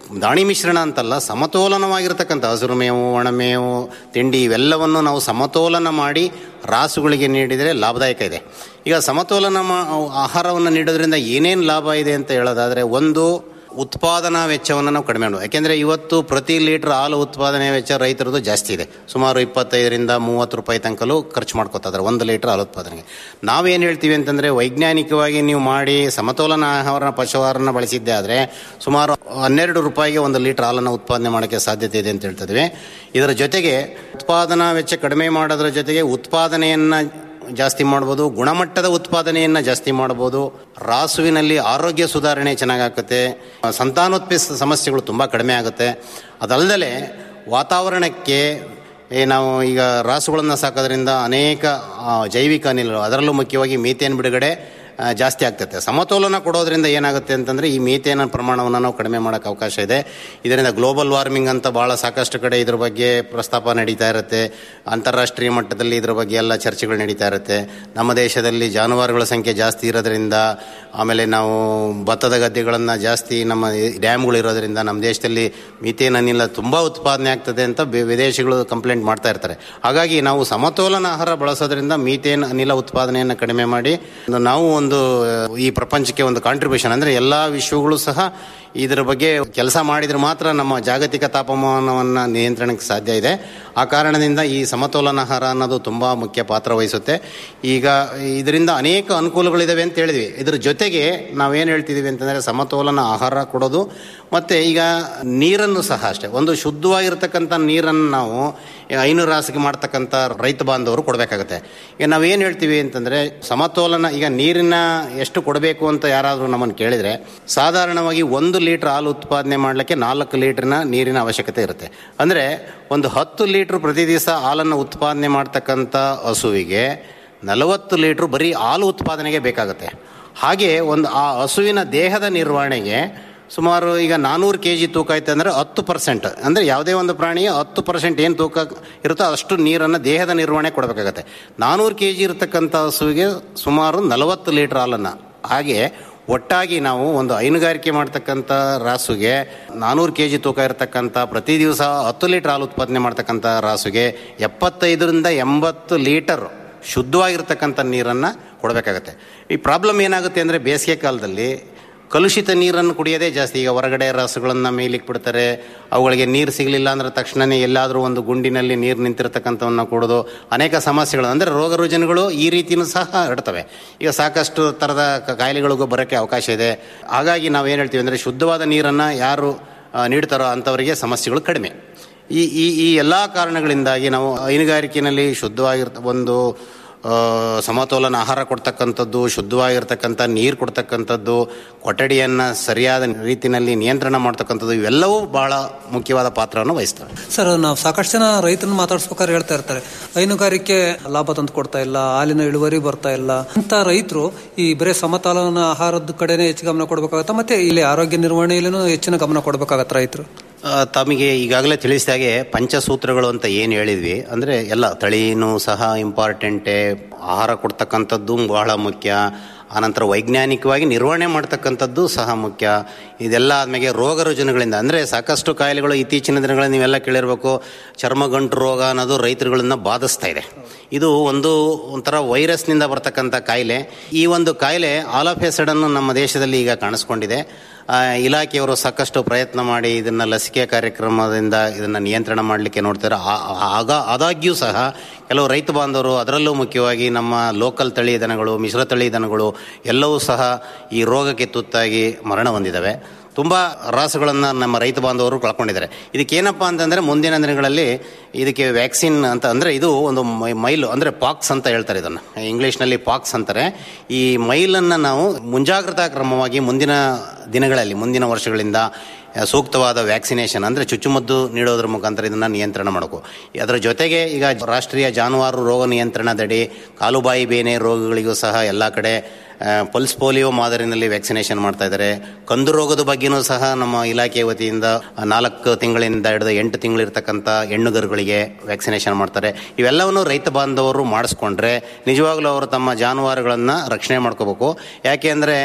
ದಾಣಿ ಮಿಶ್ರಣ ಅಂತಲ್ಲ ಸಮತೋಲನವಾಗಿರ್ತಕ್ಕಂಥ ಹಸಿರು ಮೇವು ಒಣಮೇವು ತಿಂಡಿ ಇವೆಲ್ಲವನ್ನು ನಾವು ಸಮತೋಲನ ಮಾಡಿ ರಾಸುಗಳಿಗೆ ನೀಡಿದರೆ ಲಾಭದಾಯಕ ಇದೆ ಈಗ ಸಮತೋಲನ ಮಾ ಆಹಾರವನ್ನು ನೀಡೋದ್ರಿಂದ ಏನೇನು ಲಾಭ ಇದೆ ಅಂತ ಹೇಳೋದಾದರೆ ಒಂದು ಉತ್ಪಾದನಾ ವೆಚ್ಚವನ್ನು ನಾವು ಕಡಿಮೆ ಮಾಡಬೇಕು ಯಾಕೆಂದರೆ ಇವತ್ತು ಪ್ರತಿ ಲೀಟ್ರ್ ಹಾಲು ಉತ್ಪಾದನೆ ವೆಚ್ಚ ರೈತರದ್ದು ಜಾಸ್ತಿ ಇದೆ ಸುಮಾರು ಇಪ್ಪತ್ತೈದರಿಂದ ಮೂವತ್ತು ರೂಪಾಯಿ ತನಕಲೂ ಖರ್ಚು ಮಾಡ್ಕೋತಾರೆ ಒಂದು ಲೀಟ್ರ್ ಹಾಲು ಉತ್ಪಾದನೆಗೆ ನಾವೇನು ಹೇಳ್ತೀವಿ ಅಂತಂದರೆ ವೈಜ್ಞಾನಿಕವಾಗಿ ನೀವು ಮಾಡಿ ಸಮತೋಲನ ಆಹಾರ ಪಶುಹಾರನ ಬಳಸಿದ್ದೆ ಆದರೆ ಸುಮಾರು ಹನ್ನೆರಡು ರೂಪಾಯಿಗೆ ಒಂದು ಲೀಟ್ರ್ ಹಾಲನ್ನು ಉತ್ಪಾದನೆ ಮಾಡೋಕ್ಕೆ ಸಾಧ್ಯತೆ ಇದೆ ಅಂತ ಹೇಳ್ತಿದ್ವಿ ಇದರ ಜೊತೆಗೆ ಉತ್ಪಾದನಾ ವೆಚ್ಚ ಕಡಿಮೆ ಮಾಡೋದ್ರ ಜೊತೆಗೆ ಉತ್ಪಾದನೆಯನ್ನು ಜಾಸ್ತಿ ಮಾಡ್ಬೋದು ಗುಣಮಟ್ಟದ ಉತ್ಪಾದನೆಯನ್ನು ಜಾಸ್ತಿ ಮಾಡ್ಬೋದು ರಾಸುವಿನಲ್ಲಿ ಆರೋಗ್ಯ ಸುಧಾರಣೆ ಚೆನ್ನಾಗಾಗುತ್ತೆ ಸಂತಾನೋತ್ಪತ್ತಿ ಸಮಸ್ಯೆಗಳು ತುಂಬ ಕಡಿಮೆ ಆಗುತ್ತೆ ಅದಲ್ಲದೆ ವಾತಾವರಣಕ್ಕೆ ಏ ನಾವು ಈಗ ರಾಸುಗಳನ್ನು ಸಾಕೋದ್ರಿಂದ ಅನೇಕ ಆ, ಜೈವಿಕ ಅನಿಲಗಳು ಅದರಲ್ಲೂ ಮುಖ್ಯವಾಗಿ ಮೀಥೇನ್ ಬಿಡುಗಡೆ ಆ, ಜಾಸ್ತಿ ಆಗ್ತೈತೆ ಸಮತೋಲನ ಕೊಡೋದ್ರಿಂದ ಏನಾಗುತ್ತೆ ಅಂತಂದರೆ ಈ ಮೀಥೇನ್ ಪ್ರಮಾಣವನ್ನು ನಾವು ಕಡಿಮೆ ಮಾಡೋಕ್ಕೆ ಅವಕಾಶ ಇದೆ ಇದರಿಂದ ಗ್ಲೋಬಲ್ ವಾರ್ಮಿಂಗ್ ಅಂತ ಭಾಳ ಸಾಕಷ್ಟು ಕಡೆ ಇದ್ರ ಬಗ್ಗೆ ಪ್ರಸ್ತಾಪ ನಡೀತಾ ಇರುತ್ತೆ ಅಂತಾರಾಷ್ಟ್ರೀಯ ಮಟ್ಟದಲ್ಲಿ ಇದ್ರ ಬಗ್ಗೆ ಎಲ್ಲ ಚರ್ಚೆಗಳು ನಡೀತಾ ಇರುತ್ತೆ ನಮ್ಮ ದೇಶದಲ್ಲಿ ಜಾನುವಾರುಗಳ ಸಂಖ್ಯೆ ಜಾಸ್ತಿ ಇರೋದ್ರಿಂದ ಆಮೇಲೆ ನಾವು ಭತ್ತದ ಗದ್ದೆಗಳನ್ನು ಜಾಸ್ತಿ ನಮ್ಮ ಡ್ಯಾಮ್ಗಳು ಇರೋದ್ರಿಂದ ನಮ್ಮ ದೇಶದಲ್ಲಿ ಮೀಥೇನ್ ಅನಿಲ ತುಂಬ ಉತ್ಪಾದನೆ ಆಗ್ತದೆ ಅಂತ ಬೆ- ವಿದೇಶಿಗಳು ಕಂಪ್ಲೇಂಟ್ ಮಾಡ್ತಾ ಇರ್ತಾರೆ ಹಾಗಾಗಿ ನಾವು ಸಮತೋಲನ ಆಹಾರ ಬಳಸೋದ್ರಿಂದ ಮೀಥೇನ್ ಅನಿಲ ಉತ್ಪಾದನೆಯನ್ನು ಕಡಿಮೆ ಮಾಡಿ ನಾವು ಒಂದು ಈ ಪ್ರಪಂಚಕ್ಕೆ ಒಂದು ಕಾಂಟ್ರಿಬ್ಯೂಷನ್ ಅಂದರೆ ಎಲ್ಲ ವಿಶ್ವಗಳು ಸಹ ಇದರ ಬಗ್ಗೆ ಕೆಲಸ ಮಾಡಿದ್ರೆ ಮಾತ್ರ ನಮ್ಮ ಜಾಗತಿಕ ತಾಪಮಾನವನ್ನು ನಿಯಂತ್ರಣಕ್ಕೆ ಸಾಧ್ಯ ಇದೆ ಆ ಕಾರಣದಿಂದ ಈ ಸಮತೋಲನ ಆಹಾರ ಅನ್ನೋದು ತುಂಬ ಮುಖ್ಯ ಪಾತ್ರ ವಹಿಸುತ್ತೆ ಈಗ ಇದರಿಂದ ಅನೇಕ ಅನುಕೂಲಗಳಿದಾವೆ ಅಂತ ಹೇಳಿದ್ವಿ ಇದ್ರ ಜೊತೆಗೆ ನಾವೇನು ಹೇಳ್ತಿದ್ದೀವಿ ಅಂತಂದರೆ ಸಮತೋಲನ ಆಹಾರ ಕೊಡೋದು ಮತ್ತು ಈಗ ನೀರನ್ನು ಸಹ ಅಷ್ಟೇ ಒಂದು ಶುದ್ಧವಾಗಿರ್ತಕ್ಕಂಥ ನೀರನ್ನು ನಾವು ಐನೂರು ರಾಸಿಗೆ ಮಾಡ್ತಕ್ಕಂಥ ರೈತ ಬಾಂಧವರು ಕೊಡಬೇಕಾಗತ್ತೆ ಈಗ ನಾವೇನು ಹೇಳ್ತೀವಿ ಅಂತಂದರೆ ಸಮತೋಲನ ಈಗ ನೀರಿನ ಎಷ್ಟು ಕೊಡಬೇಕು ಅಂತ ಯಾರಾದರೂ ನಮ್ಮನ್ನು ಕೇಳಿದರೆ ಸಾಧಾರಣವಾಗಿ ಒಂದು ಲೀಟ್ರ್ ಹಾಲು ಉತ್ಪಾದನೆ ಮಾಡಲಿಕ್ಕೆ ನಾಲ್ಕು ಲೀಟ್ರ್ನ ನೀರಿನ ಅವಶ್ಯಕತೆ ಇರುತ್ತೆ ಅಂದರೆ ಒಂದು ಹತ್ತು ಲೀಟ್ರ್ ಪ್ರತಿ ದಿವಸ ಹಾಲನ್ನು ಉತ್ಪಾದನೆ ಮಾಡ್ತಕ್ಕಂಥ ಹಸುವಿಗೆ ನಲವತ್ತು ಲೀಟ್ರ್ ಬರೀ ಹಾಲು ಉತ್ಪಾದನೆಗೆ ಬೇಕಾಗುತ್ತೆ ಹಾಗೆ ಒಂದು ಆ ಹಸುವಿನ ದೇಹದ ನಿರ್ವಹಣೆಗೆ ಸುಮಾರು ಈಗ ನಾನ್ನೂರು ಕೆ ಜಿ ತೂಕ ಐತೆ ಅಂದರೆ ಹತ್ತು ಪರ್ಸೆಂಟ್ ಅಂದರೆ ಯಾವುದೇ ಒಂದು ಪ್ರಾಣಿಯ ಹತ್ತು ಪರ್ಸೆಂಟ್ ಏನು ತೂಕ ಇರುತ್ತೋ ಅಷ್ಟು ನೀರನ್ನು ದೇಹದ ನಿರ್ವಹಣೆ ಕೊಡಬೇಕಾಗತ್ತೆ ನಾನ್ನೂರು ಕೆ ಜಿ ಇರತಕ್ಕಂಥ ಹಸುವಿಗೆ ಸುಮಾರು ನಲವತ್ತು ಲೀಟ್ರ್ ಹಾಲನ್ನು ಹಾಗೆ ಒಟ್ಟಾಗಿ ನಾವು ಒಂದು ಹೈನುಗಾರಿಕೆ ಮಾಡ್ತಕ್ಕಂಥ ರಾಸುಗೆ ನಾನ್ನೂರು ಕೆ ಜಿ ತೂಕ ಇರತಕ್ಕಂಥ ಪ್ರತಿ ದಿವಸ ಹತ್ತು ಲೀಟ್ರ್ ಹಾಲು ಉತ್ಪಾದನೆ ಮಾಡ್ತಕ್ಕಂಥ ರಾಸುಗೆ ಎಪ್ಪತ್ತೈದರಿಂದ ಎಂಬತ್ತು ಲೀಟರ್ ಶುದ್ಧವಾಗಿರ್ತಕ್ಕಂಥ ನೀರನ್ನು ಕೊಡಬೇಕಾಗತ್ತೆ ಈ ಪ್ರಾಬ್ಲಮ್ ಏನಾಗುತ್ತೆ ಅಂದರೆ ಬೇಸಿಗೆ ಕಾಲದಲ್ಲಿ ಕಲುಷಿತ ನೀರನ್ನು ಕುಡಿಯೋದೇ ಜಾಸ್ತಿ ಈಗ ಹೊರಗಡೆ ರಸಗಳನ್ನು ಮೇಲಿಕ್ಕೆ ಬಿಡ್ತಾರೆ ಅವುಗಳಿಗೆ ನೀರು ಸಿಗಲಿಲ್ಲ ಅಂದ್ರೆ ತಕ್ಷಣವೇ ಎಲ್ಲಾದರೂ ಒಂದು ಗುಂಡಿನಲ್ಲಿ ನೀರು ನಿಂತಿರ್ತಕ್ಕಂಥವನ್ನ ಕೊಡೋದು ಅನೇಕ ಸಮಸ್ಯೆಗಳು ಅಂದರೆ ರೋಗ ರುಜಿನಗಳು ಈ ರೀತಿಯೂ ಸಹ ಹರಡ್ತವೆ ಈಗ ಸಾಕಷ್ಟು ಥರದ ಕ- ಕಾಯಿಲೆಗಳಿಗೂ ಬರೋಕ್ಕೆ ಅವಕಾಶ ಇದೆ ಹಾಗಾಗಿ ನಾವು ಏನು ಹೇಳ್ತೀವಿ ಅಂದರೆ ಶುದ್ಧವಾದ ನೀರನ್ನು ಯಾರು ಆ, ನೀಡ್ತಾರೋ ಅಂಥವರಿಗೆ ಸಮಸ್ಯೆಗಳು ಕಡಿಮೆ ಈ ಈ ಈ ಎಲ್ಲ ಕಾರಣಗಳಿಂದಾಗಿ ನಾವು ಹೈನುಗಾರಿಕೆಯಲ್ಲಿ ಶುದ್ಧವಾಗಿರ್ತ ಒಂದು ಆ, ಸಮತೋಲನ ಆಹಾರ ಕೊಡ್ತಕ್ಕಂಥದ್ದು ಶುದ್ಧವಾಗಿರ್ತಕ್ಕಂಥ ನೀರು ಕೊಡ್ತಕ್ಕಂಥದ್ದು ಕೊಠಡಿಯನ್ನು ಸರಿಯಾದ ರೀತಿಯಲ್ಲಿ ನಿಯಂತ್ರಣ ಮಾಡ್ತಕ್ಕಂಥದ್ದು ಇವೆಲ್ಲವೂ ಬಹಳ ಮುಖ್ಯವಾದ ಪಾತ್ರವನ್ನು ವಹಿಸ್ತವೆ ಸರ್ ನಾವು ಸಾಕಷ್ಟು ಜನ ರೈತರನ್ನ ಮಾತಾಡ್ಸ್ಬೇಕಾದ್ರೆ ಹೇಳ್ತಾ ಇರ್ತಾರೆ ಹೈನುಗಾರಿಕೆ ಲಾಭ ತಂದು ಕೊಡ್ತಾ ಇಲ್ಲ ಹಾಲಿನ ಇಳುವರಿ ಬರ್ತಾ ಇಲ್ಲ ಅಂತ ರೈತರು ಈ ಬರೀ ಸಮತೋಲನ ಆಹಾರದ ಕಡೆನೇ ಹೆಚ್ಚು ಗಮನ ಕೊಡಬೇಕಾಗತ್ತಾ ಮತ್ತೆ ಇಲ್ಲಿ ಆರೋಗ್ಯ ನಿರ್ವಹಣೆಯಲ್ಲೂ ಹೆಚ್ಚಿನ ಗಮನ ಕೊಡಬೇಕಾಗತ್ತ ರೈತರು ಆ, ತಮಗೆ ಈಗಾಗಲೇ ತಿಳಿಸಿದಾಗೆ ಪಂಚಸೂತ್ರಗಳು ಅಂತ ಏನು ಹೇಳಿದ್ವಿ ಅಂದರೆ ಎಲ್ಲ ತಳಿನೂ ಸಹ ಇಂಪಾರ್ಟೆಂಟೇ ಆಹಾರ ಕೊಡ್ತಕ್ಕಂಥದ್ದು ಬಹಳ ಮುಖ್ಯ ಆನಂತರ ವೈಜ್ಞಾನಿಕವಾಗಿ ನಿರ್ವಹಣೆ ಮಾಡ್ತಕ್ಕಂಥದ್ದು ಸಹ ಮುಖ್ಯ ಇದೆಲ್ಲ ಆದ್ಮೇಲೆ ರೋಗ ರುಜಿನಗಳಿಂದ ಅಂದರೆ ಸಾಕಷ್ಟು ಕಾಯಿಲೆಗಳು ಇತ್ತೀಚಿನ ದಿನಗಳಲ್ಲಿ ನೀವೆಲ್ಲ ಕೇಳಿರ್ಬೇಕು ಚರ್ಮಗಂಟು ರೋಗ ಅನ್ನೋದು ರೈತರುಗಳನ್ನ ಬಾಧಿಸ್ತಾ ಇದೆ ಇದು ಒಂದು ಒಂಥರ ವೈರಸ್ನಿಂದ ಬರ್ತಕ್ಕಂಥ ಕಾಯಿಲೆ ಈ ಒಂದು ಕಾಯಿಲೆ ಆಲ್ ಆಫ್ ಎ ಸಡನ್ ನಮ್ಮ ದೇಶದಲ್ಲಿ ಈಗ ಕಾಣಿಸ್ಕೊಂಡಿದೆ ಆ, ಇಲಾಖೆಯವರು ಸಾಕಷ್ಟು ಪ್ರಯತ್ನ ಮಾಡಿ ಇದನ್ನು ಲಸಿಕೆ ಕಾರ್ಯಕ್ರಮದಿಂದ ಇದನ್ನು ನಿಯಂತ್ರಣ ಮಾಡಲಿಕ್ಕೆ ನೋಡ್ತಾರೆ ಆ- ಆ- ಆಗ ಆದಾಗ್ಯೂ ಸಹ ಕೆಲವು ರೈತ ಬಾಂಧವರು ಅದರಲ್ಲೂ ಮುಖ್ಯವಾಗಿ ನಮ್ಮ ಲೋಕಲ್ ತಳಿ ದನಗಳು ಮಿಶ್ರ ತಳಿ ದನಗಳು ಎಲ್ಲವೂ ಸಹ ಈ ರೋಗಕ್ಕೆ ತುತ್ತಾಗಿ ಮರಣ ಹೊಂದಿದ್ದಾವೆ ತುಂಬ ರಾಸುಗಳನ್ನು ನಮ್ಮ ರೈತ ಬಾಂಧವರು ಕಳ್ಕೊಂಡಿದ್ದಾರೆ ಇದಕ್ಕೇನಪ್ಪ ಅಂತಂದರೆ ಮುಂದಿನ ದಿನಗಳಲ್ಲಿ ಇದಕ್ಕೆ ವ್ಯಾಕ್ಸಿನ್ ಅಂತ ಅಂದರೆ ಇದು ಒಂದು ಮೈ- ಮೈಲು ಅಂದರೆ ಪಾಕ್ಸ್ ಅಂತ ಹೇಳ್ತಾರೆ ಇದನ್ನು ಇಂಗ್ಲೀಷ್ನಲ್ಲಿ ಪಾಕ್ಸ್ ಅಂತಾರೆ ಈ ಮೈಲನ್ನು ನಾವು ಮುಂಜಾಗ್ರತಾ ಕ್ರಮವಾಗಿ ಮುಂದಿನ ದಿನಗಳಲ್ಲಿ ಮುಂದಿನ ವರ್ಷಗಳಿಂದ ಆ, ಸೂಕ್ತವಾದ ವ್ಯಾಕ್ಸಿನೇಷನ್ ಅಂದರೆ ಚುಚ್ಚುಮದ್ದು ನೀಡೋದ್ರ ಮುಖಾಂತರ ಇದನ್ನು ನಿಯಂತ್ರಣ ಮಾಡಬೇಕು ಅದರ ಜೊತೆಗೆ ಈಗ ರಾಷ್ಟ್ರೀಯ ಜಾನುವಾರು ರೋಗ ನಿಯಂತ್ರಣದಡಿ ಕಾಲುಬಾಯಿ ಬೇನೆ ರೋಗಗಳಿಗೂ ಸಹ ಎಲ್ಲ ಕಡೆ ಆ, ಪಲ್ಸ್ ಪೋಲಿಯೋ ಮಾದರಿನಲ್ಲಿ ವ್ಯಾಕ್ಸಿನೇಷನ್ ಮಾಡ್ತಾ ಇದ್ದಾರೆ ಕಂದು ರೋಗದ ಬಗ್ಗೆನೂ ಸಹ ನಮ್ಮ ಇಲಾಖೆ ವತಿಯಿಂದ ನಾಲ್ಕು ತಿಂಗಳಿಂದ ಹಿಡಿದು ಎಂಟು ತಿಂಗಳಿರ್ತಕ್ಕಂಥ ಹೆಣ್ಣುಗರುಗಳಿಗೆ ವ್ಯಾಕ್ಸಿನೇಷನ್ ಮಾಡ್ತಾರೆ ಇವೆಲ್ಲವನ್ನು ರೈತ ಬಾಂಧವರು ಮಾಡಿಸ್ಕೊಂಡ್ರೆ ನಿಜವಾಗ್ಲೂ ಅವರು ತಮ್ಮ ಜಾನುವಾರುಗಳನ್ನು ರಕ್ಷಣೆ ಮಾಡ್ಕೋಬೇಕು ಯಾಕೆ ಅಂದರೆ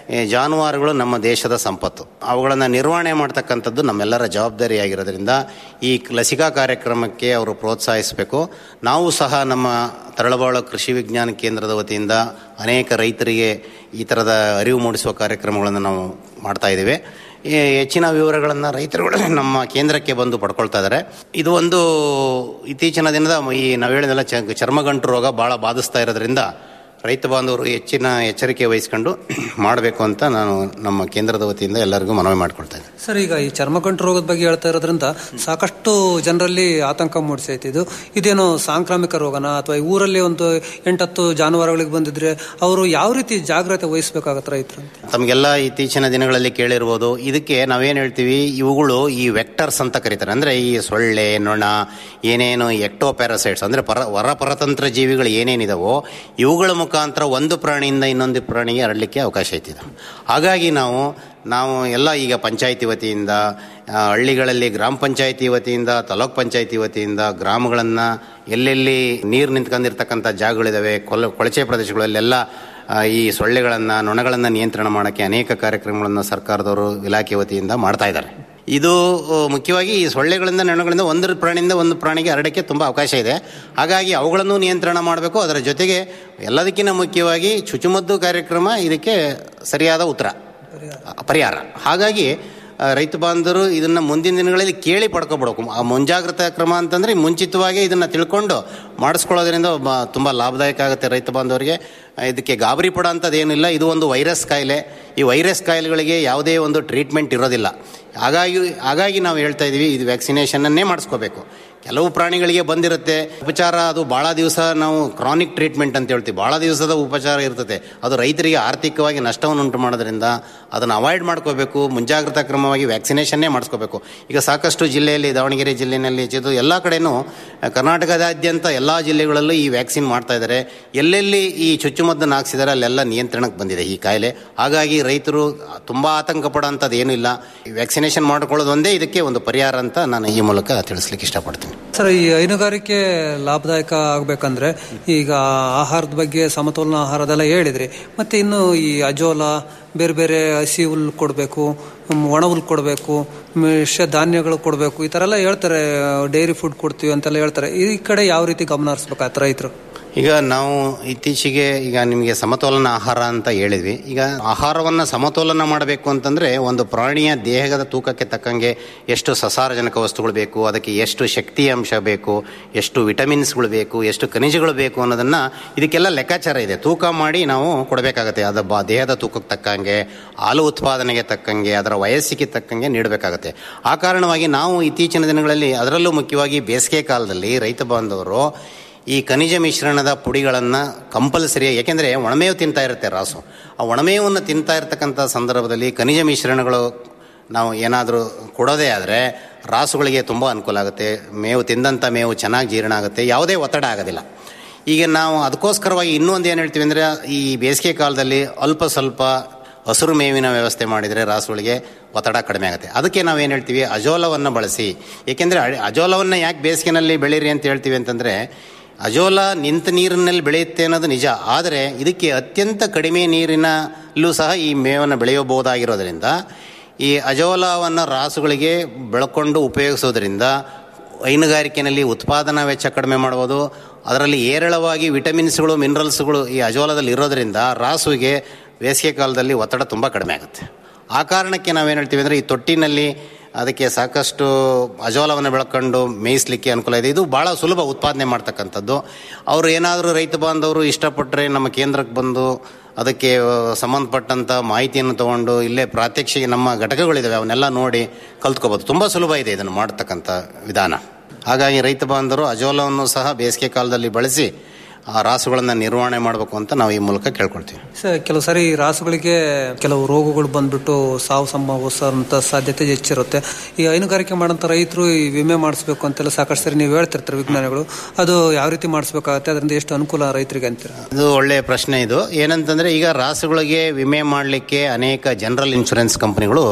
ಈ ಜಾನುವಾರುಗಳು ನಮ್ಮ ದೇಶದ ಸಂಪತ್ತು ಅವುಗಳನ್ನು ನಿರ್ವಹಣೆ ಮಾಡ್ತಕ್ಕಂಥದ್ದು ನಮ್ಮೆಲ್ಲರ ಜವಾಬ್ದಾರಿಯಾಗಿರೋದ್ರಿಂದ ಈ ಲಸಿಕಾ ಕಾರ್ಯಕ್ರಮಕ್ಕೆ ಅವರು ಪ್ರೋತ್ಸಾಹಿಸಬೇಕು ನಾವು ಸಹ ನಮ್ಮ ತರಳಬಾಳು ಕೃಷಿ ವಿಜ್ಞಾನ ಕೇಂದ್ರದ ವತಿಯಿಂದ ಅನೇಕ ರೈತರಿಗೆ ಈ ಥರದ ಅರಿವು ಮೂಡಿಸುವ ಕಾರ್ಯಕ್ರಮಗಳನ್ನು ನಾವು ಮಾಡ್ತಾ ಇದ್ದೇವೆ ಈ ಹೆಚ್ಚಿನ ವಿವರಗಳನ್ನು ರೈತರುಗಳು ನಮ್ಮ ಕೇಂದ್ರಕ್ಕೆ ಬಂದು ಪಡ್ಕೊಳ್ತಾ ಇದ್ದಾರೆ ಇದು ಒಂದು ಇತ್ತೀಚಿನ ದಿನದ ಈ ನಾವು ಹೇಳಿದೆಲ್ಲ ಚ ಚರ್ಮಗಂಟು ರೋಗ ಭಾಳ ಬಾಧಿಸ್ತಾ ಇರೋದ್ರಿಂದ ರೈತ ಬಾಂಧವರು ಹೆಚ್ಚಿನ ಎಚ್ಚರಿಕೆ ವಹಿಸ್ಕೊಂಡು ಮಾಡಬೇಕು ಅಂತ ನಾನು ನಮ್ಮ ಕೇಂದ್ರದ ವತಿಯಿಂದ ಎಲ್ಲರಿಗೂ ಮನವಿ ಮಾಡ್ಕೊಳ್ತಾ ಇದ್ದೇನೆ ಸರ್ ಈಗ ಈ ಚರ್ಮಗಂಟು ರೋಗದ ಬಗ್ಗೆ ಹೇಳ್ತಾ ಇರೋದ್ರಿಂದ ಸಾಕಷ್ಟು ಜನರಲ್ಲಿ ಆತಂಕ ಮೂಡಿಸೈತೆ ಇದು ಇದೇನು ಸಾಂಕ್ರಾಮಿಕ ರೋಗನ ಅಥವಾ ಈ ಊರಲ್ಲಿ ಒಂದು ಎಂಟತ್ತು ಜಾನುವಾರುಗಳಿಗೆ ಬಂದಿದ್ರೆ ಅವರು ಯಾವ ರೀತಿ ಜಾಗ್ರತೆ ವಹಿಸಬೇಕಾಗತ್ತೆ ರೈತರು ಅಂತ ತಮಗೆಲ್ಲ ಇತ್ತೀಚಿನ ದಿನಗಳಲ್ಲಿ ಕೇಳಿರ್ಬೋದು ಇದಕ್ಕೆ ನಾವೇನು ಹೇಳ್ತೀವಿ ಇವುಗಳು ಈ ವೆಕ್ಟರ್ಸ್ ಅಂತ ಕರೀತಾರೆ ಅಂದರೆ ಈ ಸೊಳ್ಳೆ ನೊಣ ಏನೇನು ಎಕ್ಟೋ ಪ್ಯಾರಾಸೈಟ್ಸ್ ಅಂದರೆ ಪರ ಹೊರ ಪರತಂತ್ರ ಜೀವಿಗಳು ಏನೇನಿದಾವೋ ಇವುಗಳ ಮುಖಾಂತರ ಒಂದು ಪ್ರಾಣಿಯಿಂದ ಇನ್ನೊಂದು ಪ್ರಾಣಿಗೆ ಹರಡಲಿಕ್ಕೆ ಅವಕಾಶ ಐತಿದೆ ಹಾಗಾಗಿ ನಾವು ನಾವು ಎಲ್ಲ ಈಗ ಪಂಚಾಯಿತಿ ವತಿಯಿಂದ ಆ, ಹಳ್ಳಿಗಳಲ್ಲಿ ಗ್ರಾಮ ಪಂಚಾಯಿತಿ ವತಿಯಿಂದ ತಾಲೂಕ್ ಪಂಚಾಯಿತಿ ವತಿಯಿಂದ ಗ್ರಾಮಗಳನ್ನು ಎಲ್ಲೆಲ್ಲಿ ನೀರು ನಿಂತ್ಕೊಂಡಿರ್ತಕ್ಕಂಥ ಜಾಗಗಳಿದ್ದಾವೆ ಕೊಲ ಕೊಳಚೆ ಪ್ರದೇಶಗಳಲ್ಲೆಲ್ಲ ಆ, ಈ ಸೊಳ್ಳೆಗಳನ್ನು ನೊಣಗಳನ್ನು ನಿಯಂತ್ರಣ ಮಾಡೋಕ್ಕೆ ಅನೇಕ ಕಾರ್ಯಕ್ರಮಗಳನ್ನು ಸರ್ಕಾರದವರು ಇಲಾಖೆ ವತಿಯಿಂದ ಮಾಡ್ತಾ ಇದ್ದಾರೆ ಇದು ಆ, ಮುಖ್ಯವಾಗಿ ಈ ಸೊಳ್ಳೆಗಳಿಂದ ನೊಣಗಳಿಂದ ಒಂದು ಪ್ರಾಣಿಯಿಂದ ಒಂದು ಪ್ರಾಣಿಗೆ ಹರಡಕ್ಕೆ ತುಂಬ ಅವಕಾಶ ಇದೆ ಹಾಗಾಗಿ ಅವುಗಳನ್ನು ನಿಯಂತ್ರಣ ಮಾಡಬೇಕು ಅದರ ಜೊತೆಗೆ ಎಲ್ಲದಕ್ಕಿಂತ ಮುಖ್ಯವಾಗಿ ಚುಚುಮದ್ದು ಕಾರ್ಯಕ್ರಮ ಇದಕ್ಕೆ ಸರಿಯಾದ ಉತ್ತರ ಪರಿಹಾರ ಹಾಗಾಗಿ ಆ, ರೈತ ಬಾಂಧವರು ಇದನ್ನು ಮುಂದಿನ ದಿನಗಳಲ್ಲಿ ಕೇಳಿ ಪಡ್ಕೊಬಿಡ್ಬೇಕು ಆ ಮುಂಜಾಗ್ರತಾ ಕ್ರಮ ಅಂತಂದರೆ ಮುಂಚಿತವಾಗಿ ಇದನ್ನು ತಿಳ್ಕೊಂಡು ಮಾಡಿಸ್ಕೊಳ್ಳೋದ್ರಿಂದ ಬ ತುಂಬ ಲಾಭದಾಯಕ ಆಗುತ್ತೆ ರೈತ ಬಾಂಧವರಿಗೆ ಆ, ಇದಕ್ಕೆ ಗಾಬರಿ ಪಡೋ ಅಂಥದ್ದು ಏನಿಲ್ಲ ಇದು ಒಂದು ವೈರಸ್ ಕಾಯಿಲೆ ಈ ವೈರಸ್ ಕಾಯಿಲೆಗಳಿಗೆ ಯಾವುದೇ ಒಂದು ಟ್ರೀಟ್ಮೆಂಟ್ ಇರೋದಿಲ್ಲ ಹಾಗಾಗಿ ಹಾಗಾಗಿ ನಾವು ಹೇಳ್ತಾ ಇದ್ದೀವಿ ಇದು ವ್ಯಾಕ್ಸಿನೇಷನ್ನನ್ನೇ ಮಾಡಿಸ್ಕೋಬೇಕು ಕೆಲವು ಪ್ರಾಣಿಗಳಿಗೆ ಬಂದಿರುತ್ತೆ ಉಪಚಾರ ಅದು ಭಾಳ ದಿವಸ ನಾವು ಕ್ರಾನಿಕ್ ಟ್ರೀಟ್ಮೆಂಟ್ ಅಂತ ಹೇಳ್ತೀವಿ ಭಾಳ ದಿವಸದ ಉಪಚಾರ ಇರ್ತದೆ ಅದು ರೈತರಿಗೆ ಆರ್ಥಿಕವಾಗಿ ನಷ್ಟವನ್ನು ಉಂಟು ಮಾಡೋದ್ರಿಂದ ಅದನ್ನು ಅವಾಯ್ಡ್ ಮಾಡ್ಕೋಬೇಕು ಮುಂಜಾಗ್ರತಾ ಕ್ರಮವಾಗಿ ವ್ಯಾಕ್ಸಿನೇಷನ್ನೇ ಮಾಡಿಸ್ಕೋಬೇಕು ಈಗ ಸಾಕಷ್ಟು ಜಿಲ್ಲೆಯಲ್ಲಿ ದಾವಣಗೆರೆ ಜಿಲ್ಲೆಯಲ್ಲಿ ಹೆಚ್ಚಿದ್ದು ಎಲ್ಲ ಕಡೆನೂ ಆ, ಕರ್ನಾಟಕದಾದ್ಯಂತ ಎಲ್ಲ ಜಿಲ್ಲೆಗಳಲ್ಲೂ ಈ ವ್ಯಾಕ್ಸಿನ್ ಮಾಡ್ತಾ ಇದ್ದಾರೆ ಎಲ್ಲೆಲ್ಲಿ ಈ ಚುಚ್ಚುಮದ್ದನ್ನು ಹಾಕ್ಸಿದ್ದಾರೆ ಅಲ್ಲೆಲ್ಲ ನಿಯಂತ್ರಣಕ್ಕೆ ಬಂದಿದೆ ಈ ಕಾಯಿಲೆ ಹಾಗಾಗಿ ರೈತರು ತುಂಬ ಆತಂಕ ಪಡೋಂಥದ್ದು ಏನೂ ಇಲ್ಲ ವ್ಯಾಕ್ಸಿನೇಷನ್ ಮಾಡ್ಕೊಳ್ಳೋದು ಒಂದೇ ಇದಕ್ಕೆ ಒಂದು ಪರಿಹಾರ ಅಂತ ನಾನು ಈ ಮೂಲಕ ತಿಳಿಸ್ಲಿಕ್ಕೆ ಇಷ್ಟಪಡ್ತೀನಿ ಸರ್ ಈ ಹೈನುಗಾರಿಕೆ ಲಾಭದಾಯಕ ಆಗ್ಬೇಕಂದ್ರೆ ಈಗ ಆಹಾರದ ಬಗ್ಗೆ ಸಮತೋಲನ ಆಹಾರದೆಲ್ಲ ಹೇಳಿದ್ರಿ ಮತ್ತೆ ಇನ್ನು ಈ ಅಜೋಲ ಬೇರೆ ಬೇರೆ ಹಸಿ ಹುಲ್ಲು ಕೊಡಬೇಕು ಒಣ ಹುಲ್ಲು ಕೊಡಬೇಕು ಮಿಶ್ರ ಧಾನ್ಯಗಳು ಕೊಡಬೇಕು ಈ ಥರ ಎಲ್ಲ ಹೇಳ್ತಾರೆ ಡೈರಿ ಫುಡ್ ಕೊಡ್ತೀವಿ ಅಂತೆಲ್ಲ ಹೇಳ್ತಾರೆ ಈ ಕಡೆ ಯಾವ ರೀತಿ ಗಮನ ಹರಿಸ್ಬೇಕಾಗತ್ತೆ ರೈತರು ಈಗ ನಾವು ಇತ್ತೀಚೆಗೆ ಈಗ ನಿಮಗೆ ಸಮತೋಲನ ಆಹಾರ ಅಂತ ಹೇಳಿದ್ವಿ ಈಗ ಆಹಾರವನ್ನು ಸಮತೋಲನ ಮಾಡಬೇಕು ಅಂತಂದರೆ ಒಂದು ಪ್ರಾಣಿಯ ದೇಹದ ತೂಕಕ್ಕೆ ತಕ್ಕಂಗೆ ಎಷ್ಟು ಸಸಾರಜನಕ ವಸ್ತುಗಳು ಬೇಕು ಅದಕ್ಕೆ ಎಷ್ಟು ಶಕ್ತಿ ಅಂಶ ಬೇಕು ಎಷ್ಟು ವಿಟಮಿನ್ಸ್ಗಳು ಬೇಕು ಎಷ್ಟು ಖನಿಜಗಳು ಬೇಕು ಅನ್ನೋದನ್ನು ಇದಕ್ಕೆಲ್ಲ ಲೆಕ್ಕಾಚಾರ ಇದೆ ತೂಕ ಮಾಡಿ ನಾವು ಕೊಡಬೇಕಾಗತ್ತೆ ಅದು ಬ ದೇಹದ ತೂಕಕ್ಕೆ ತಕ್ಕಂಗೆ ಹಾಲು ಉತ್ಪಾದನೆಗೆ ತಕ್ಕಂಗೆ ಅದರ ವಯಸ್ಸಿಗೆ ತಕ್ಕಂಗೆ ನೀಡಬೇಕಾಗತ್ತೆ ಆ ಕಾರಣವಾಗಿ ನಾವು ಇತ್ತೀಚಿನ ದಿನಗಳಲ್ಲಿ ಅದರಲ್ಲೂ ಮುಖ್ಯವಾಗಿ ಬೇಸಿಗೆ ಕಾಲದಲ್ಲಿ ರೈತ ಬಾಂಧವರು ಈ ಖನಿಜ ಮಿಶ್ರಣದ ಪುಡಿಗಳನ್ನು ಕಂಪಲ್ಸರಿ ಯಾಕೆಂದರೆ ಒಣಮೇವು ತಿಂತಾ ಇರುತ್ತೆ ರಾಸು ಆ ಒಣಮೇವನ್ನು ತಿಂತಾ ಇರತಕ್ಕಂಥ ಸಂದರ್ಭದಲ್ಲಿ ಖನಿಜ ಮಿಶ್ರಣಗಳು ನಾವು ಏನಾದರೂ ಕೊಡೋದೇ ಆದರೆ ರಾಸುಗಳಿಗೆ ತುಂಬ ಅನುಕೂಲ ಆಗುತ್ತೆ ಮೇವು ತಿಂದಂಥ ಮೇವು ಚೆನ್ನಾಗಿ ಜೀರ್ಣ ಆಗುತ್ತೆ ಯಾವುದೇ ಒತ್ತಡ ಆಗೋದಿಲ್ಲ ಈಗ ನಾವು ಅದಕ್ಕೋಸ್ಕರವಾಗಿ ಇನ್ನೊಂದು ಏನು ಹೇಳ್ತೀವಿ ಅಂದರೆ ಈ ಬೇಸಿಗೆ ಕಾಲದಲ್ಲಿ ಅಲ್ಪ ಸ್ವಲ್ಪ ಹಸಿರು ಮೇವಿನ ವ್ಯವಸ್ಥೆ ಮಾಡಿದರೆ ರಾಸುಗಳಿಗೆ ಒತ್ತಡ ಕಡಿಮೆ ಆಗುತ್ತೆ ಅದಕ್ಕೆ ನಾವೇನು ಹೇಳ್ತೀವಿ ಅಜೋಲವನ್ನು ಬಳಸಿ ಏಕೆಂದರೆ ಅಜೋಲವನ್ನು ಯಾಕೆ ಬೇಸಿಗೆನಲ್ಲಿ ಬೆಳೀರಿ ಅಂತ ಹೇಳ್ತೀವಿ ಅಂತಂದರೆ ಅಜೋಲ ನಿಂತ ನೀರಿನಲ್ಲಿ ಬೆಳೆಯುತ್ತೆ ಅನ್ನೋದು ನಿಜ ಆದರೆ ಇದಕ್ಕೆ ಅತ್ಯಂತ ಕಡಿಮೆ ನೀರಿನಲ್ಲೂ ಸಹ ಈ ಮೇವನ್ನು ಬೆಳೆಯಬಹುದಾಗಿರೋದ್ರಿಂದ ಈ ಅಜೋಲವನ್ನು ರಾಸುಗಳಿಗೆ ಬೆಳ್ಕೊಂಡು ಉಪಯೋಗಿಸೋದ್ರಿಂದ ಹೈನುಗಾರಿಕೆಯಲ್ಲಿ ಉತ್ಪಾದನಾ ವೆಚ್ಚ ಕಡಿಮೆ ಮಾಡ್ಬೋದು ಅದರಲ್ಲಿ ಏರಳವಾಗಿ ವಿಟಮಿನ್ಸ್ಗಳು ಮಿನರಲ್ಸ್ಗಳು ಈ ಅಜೋಲದಲ್ಲಿ ಇರೋದ್ರಿಂದ ರಾಸುವಿಗೆ ಬೇಸಿಗೆ ಕಾಲದಲ್ಲಿ ಒತ್ತಡ ತುಂಬ ಕಡಿಮೆ ಆಗುತ್ತೆ ಆ ಕಾರಣಕ್ಕೆ ನಾವೇನು ಹೇಳ್ತೀವಿ ಅಂದರೆ ಈ ತೊಟ್ಟಿನಲ್ಲಿ ಅದಕ್ಕೆ ಸಾಕಷ್ಟು ಅಜೋಲವನ್ನು ಬೆಳ್ಕೊಂಡು ಮೇಯಿಸ್ಲಿಕ್ಕೆ ಅನುಕೂಲ ಇದೆ ಇದು ಭಾಳ ಸುಲಭ ಉತ್ಪಾದನೆ ಮಾಡ್ತಕ್ಕಂಥದ್ದು ಅವರು ಏನಾದರೂ ರೈತ ಬಾಂಧವರು ಇಷ್ಟಪಟ್ಟರೆ ನಮ್ಮ ಕೇಂದ್ರಕ್ಕೆ ಬಂದು ಅದಕ್ಕೆ ಸಂಬಂಧಪಟ್ಟಂಥ ಮಾಹಿತಿಯನ್ನು ತಗೊಂಡು ಇಲ್ಲೇ ಪ್ರಾತ್ಯಕ್ಷಿಗೆ ನಮ್ಮ ಘಟಕಗಳಿದ್ದಾವೆ ಅವನ್ನೆಲ್ಲ ನೋಡಿ ಕಲ್ತ್ಕೋಬೋದು ತುಂಬ ಸುಲಭ ಇದೆ ಇದನ್ನು ಮಾಡ್ತಕ್ಕಂಥ ವಿಧಾನ ಹಾಗಾಗಿ ರೈತ ಬಾಂಧವರು ಅಜೋಲವನ್ನು ಸಹ ಬೇಸಿಗೆ ಕಾಲದಲ್ಲಿ ಬಳಸಿ ಆ ರಾಸುಗಳನ್ನು ನಿರ್ವಹಣೆ ಮಾಡಬೇಕು ಅಂತ ನಾವು ಈ ಮೂಲಕ ಕೇಳ್ಕೊಳ್ತೀವಿ ಸರ್ ಕೆಲವು ಸಾರಿ ರಾಸುಗಳಿಗೆ ಕೆಲವು ರೋಗಗಳು ಬಂದ್ಬಿಟ್ಟು ಸಾವು ಸಂಭವಿಸುವಂತ ಸಾಧ್ಯತೆ ಹೆಚ್ಚಿರುತ್ತೆ ಈ ಹೈನುಗಾರಿಕೆ ಮಾಡೋಂಥ ರೈತರು ಈ ವಿಮೆ ಮಾಡಿಸ್ಬೇಕು ಅಂತೆಲ್ಲ ಸಾಕಷ್ಟು ಸರಿ ನೀವು ಹೇಳ್ತಿರ್ತಾರೆ ವಿಜ್ಞಾನಿಗಳು ಅದು ಯಾವ ರೀತಿ ಮಾಡಿಸ್ಬೇಕಾಗತ್ತೆ ಅದರಿಂದ ಎಷ್ಟು ಅನುಕೂಲ ರೈತರಿಗೆ ಅಂತೀರ ಇದು ಒಳ್ಳೆಯ ಪ್ರಶ್ನೆ ಇದು ಏನಂತಂದರೆ ಈಗ ರಾಸುಗಳಿಗೆ ವಿಮೆ ಮಾಡಲಿಕ್ಕೆ ಅನೇಕ ಜನರಲ್ ಇನ್ಶೂರೆನ್ಸ್ ಕಂಪನಿಗಳು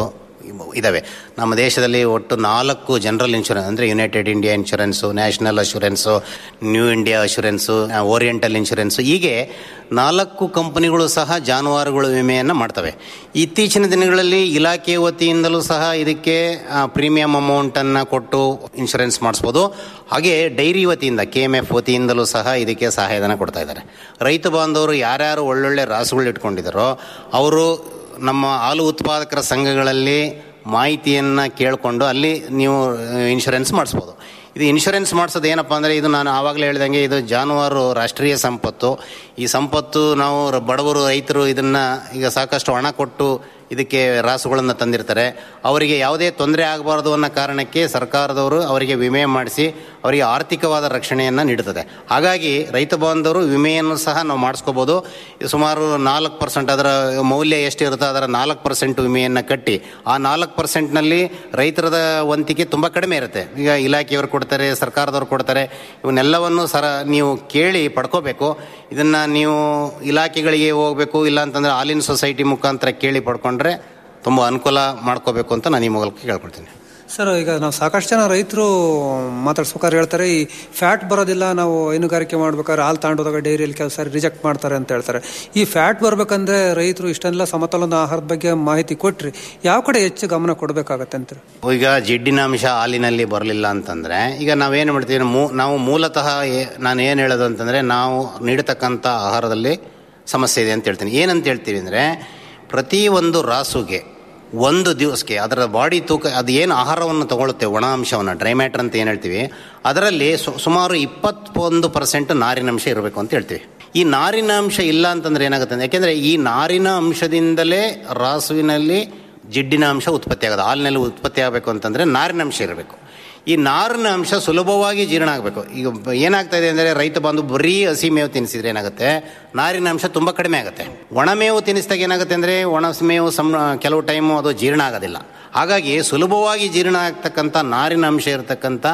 ಇದ್ದಾವೆ ನಮ್ಮ ದೇಶದಲ್ಲಿ ಒಟ್ಟು ನಾಲ್ಕು ಜನರಲ್ ಇನ್ಶೂರೆನ್ಸ್ ಅಂದರೆ united India insurance national assurance new India assurance oriental insurance ಹೀಗೆ ನಾಲ್ಕು ಕಂಪನಿಗಳು ಸಹ ಜಾನುವಾರುಗಳ ವಿಮೆಯನ್ನು ಮಾಡ್ತವೆ ಇತ್ತೀಚಿನ ದಿನಗಳಲ್ಲಿ ಇಲಾಖೆ ವತಿಯಿಂದಲೂ ಸಹ ಇದಕ್ಕೆ ಪ್ರೀಮಿಯಂ ಅಮೌಂಟನ್ನು ಕೊಟ್ಟು ಇನ್ಶೂರೆನ್ಸ್ ಮಾಡಿಸ್ಬೋದು ಹಾಗೆ ಡೈರಿ ವತಿಯಿಂದ ಕೆ ಎಮ್ ಎಫ್ ವತಿಯಿಂದಲೂ ಸಹ ಇದಕ್ಕೆ ಸಹಾಯಧನ ಕೊಡ್ತಾ ಇದ್ದಾರೆ ರೈತ ಬಾಂಧವರು ಯಾರ್ಯಾರು ಒಳ್ಳೊಳ್ಳೆ ರಾಸುಗಳು ಇಟ್ಕೊಂಡಿದ್ದಾರೋ ಅವರು ನಮ್ಮ ಹಾಲು ಉತ್ಪಾದಕರ ಸಂಘಗಳಲ್ಲಿ ಮಾಹಿತಿಯನ್ನು ಕೇಳಿಕೊಂಡು ಅಲ್ಲಿ ನೀವು ಇನ್ಶೂರೆನ್ಸ್ ಮಾಡಿಸ್ಬೋದು ಇದು ಇನ್ಶೂರೆನ್ಸ್ ಮಾಡಿಸೋದು ಏನಪ್ಪ ಅಂದರೆ ಇದು ನಾನು ಆವಾಗಲೇ ಹೇಳ್ದಂಗೆ ಇದು ಜಾನುವಾರು ರಾಷ್ಟ್ರೀಯ ಸಂಪತ್ತು ಈ ಸಂಪತ್ತು ನಾವು ರ- ಬಡವರು ರೈತರು ಇದನ್ನು ಈಗ ಸಾಕಷ್ಟು ಹಣ ಕೊಟ್ಟು ಇದಕ್ಕೆ ರಾಸುಗಳನ್ನು ತಂದಿರ್ತಾರೆ ಅವರಿಗೆ ಯಾವುದೇ ತೊಂದರೆ ಆಗಬಾರ್ದು ಅನ್ನೋ ಕಾರಣಕ್ಕೆ ಸರ್ಕಾರದವರು ಅವರಿಗೆ ವಿಮೆ ಮಾಡಿಸಿ ಅವರಿಗೆ ಆರ್ಥಿಕವಾದ ರಕ್ಷಣೆಯನ್ನು ನೀಡುತ್ತದೆ ಹಾಗಾಗಿ ರೈತ ಬಾಂಧವರು ವಿಮೆಯನ್ನು ಸಹ ನಾವು ಮಾಡಿಸ್ಕೋಬೋದು ಇದು ಸುಮಾರು ನಾಲ್ಕು ಪರ್ಸೆಂಟ್ ಅದರ ಮೌಲ್ಯ ಎಷ್ಟಿರುತ್ತೋ ಅದರ ನಾಲ್ಕು ಪರ್ಸೆಂಟ್ ವಿಮೆಯನ್ನು ಕಟ್ಟಿ ಆ ನಾಲ್ಕು ಪರ್ಸೆಂಟ್ನಲ್ಲಿ ರೈತರದ ವಂತಿಕೆ ತುಂಬ ಕಡಿಮೆ ಇರುತ್ತೆ ಈಗ ಇಲಾಖೆಯವರು ಕೊಡ್ತಾರೆ ಸರ್ಕಾರದವ್ರು ಕೊಡ್ತಾರೆ ಇವನ್ನೆಲ್ಲವನ್ನು ಸರ ನೀವು ಕೇಳಿ ಪಡ್ಕೋಬೇಕು ಇದನ್ನು ನೀವು ಇಲಾಖೆಗಳಿಗೆ ಹೋಗಬೇಕು ಇಲ್ಲ ಅಂತಂದರೆ ಹಾಲಿನ ಸೊಸೈಟಿ ಮುಖಾಂತರ ಕೇಳಿ ಪಡ್ಕೊಂಡ್ರೆ ತುಂಬ ಅನುಕೂಲ ಮಾಡ್ಕೋಬೇಕು ಅಂತ ನಾನು ಈ ಮೂಲಕ ಕೇಳ್ಕೊಳ್ತೀನಿ ಸರ್ ಈಗ ನಾವು ಸಾಕಷ್ಟು ಜನ ರೈತರು ಮಾತಾಡ್ಸ್ಬೇಕಾದ್ರೆ ಹೇಳ್ತಾರೆ ಈ ಫ್ಯಾಟ್ ಬರೋದಿಲ್ಲ ನಾವು ಹೈನುಗಾರಿಕೆ ಮಾಡ್ಬೇಕಾದ್ರೆ ಹಾಲು ತಗೊಂಡೋದಾಗ ಡೈರಿಯಲ್ಲಿ ಕೆಲಸ ರಿಜೆಕ್ಟ್ ಮಾಡ್ತಾರೆ ಅಂತ ಹೇಳ್ತಾರೆ ಈ ಫ್ಯಾಟ್ ಬರ್ಬೇಕಂದ್ರೆ ರೈತರು ಇಷ್ಟೆಲ್ಲ ಸಮತೋಲನ ಆಹಾರದ ಬಗ್ಗೆ ಮಾಹಿತಿ ಕೊಟ್ರಿ ಯಾವ ಕಡೆ ಹೆಚ್ಚು ಗಮನ ಕೊಡಬೇಕಾಗತ್ತೆ ಅಂತಾರೆ ಈಗ ಜಿಡ್ಡಿನ ಅಂಶ ಹಾಲಿನಲ್ಲಿ ಬರಲಿಲ್ಲ ಅಂತಂದರೆ ಈಗ ನಾವೇನು ಮಾಡ್ತೀವಿ ಮೂ ನಾವು ಮೂಲತಃ ಏ- ನಾನು ಏನು ಹೇಳೋದು ಅಂತಂದರೆ ನಾವು ನೀಡತಕ್ಕಂಥ ಆಹಾರದಲ್ಲಿ ಸಮಸ್ಯೆ ಇದೆ ಅಂತ ಹೇಳ್ತೀನಿ ಏನಂತ ಹೇಳ್ತೀವಿ ಅಂದರೆ ಪ್ರತಿ ಒಂದು ರಾಸುಗೆ ಒಂದು ದಿವಸಕ್ಕೆ ಅದರ ಬಾಡಿ ತೂಕ ಅದು ಏನು ಆಹಾರವನ್ನು ತಗೊಳುತ್ತೆ ಒಣ ಅಂಶವನ್ನು ಡ್ರೈ ಮ್ಯಾಟರ್ ಅಂತ ಏನು ಹೇಳ್ತೀವಿ ಅದರಲ್ಲಿ ಸು- ಸುಮಾರು ಇಪ್ಪತ್ತೊಂದು ಪರ್ಸೆಂಟ್ ನಾರಿನಂಶ ಇರಬೇಕು ಅಂತ ಹೇಳ್ತೀವಿ ಈ ನಾರಿನ ಅಂಶ ಇಲ್ಲ ಅಂತಂದ್ರೆ ಏನಾಗುತ್ತೆ ಅಂದ್ರೆ ಯಾಕೆಂದರೆ ಈ ನಾರಿನ ಅಂಶದಿಂದಲೇ ರಾಸುವಿನಲ್ಲಿ ಜಿಡ್ಡಿನ ಅಂಶ ಉತ್ಪತ್ತಿ ಆಗೋದು ಹಾಲಿನಲ್ಲಿ ಉತ್ಪತ್ತಿ ಆಗಬೇಕು ಅಂತಂದರೆ ನಾರಿನ ಅಂಶ ಇರಬೇಕು ಈ ನಾರಿನ ಅಂಶ ಸುಲಭವಾಗಿ ಜೀರ್ಣ ಆಗಬೇಕು ಈಗ ಬ- ಏನಾಗ್ತಾ ಇದೆ ಅಂದರೆ ರೈತ ಬಂದು ಬರೀ ಹಸಿ ಮೇವು ತಿನ್ನಿಸಿದ್ರೆ ಏನಾಗುತ್ತೆ ನಾರಿನ ಅಂಶ ತುಂಬ ಕಡಿಮೆ ಆಗುತ್ತೆ ಒಣಮೇವು ತಿನ್ನಿಸಿದಾಗ ಏನಾಗುತ್ತೆ ಅಂದರೆ ಒಣ ಮೇವು ಸಮ್ ಕೆಲವು ಟೈಮು ಅದು ಜೀರ್ಣ ಆಗೋದಿಲ್ಲ ಹಾಗಾಗಿ ಸುಲಭವಾಗಿ ಜೀರ್ಣ ಆಗ್ತಕ್ಕಂಥ ನಾರಿನ ಅಂಶ ಇರತಕ್ಕಂಥ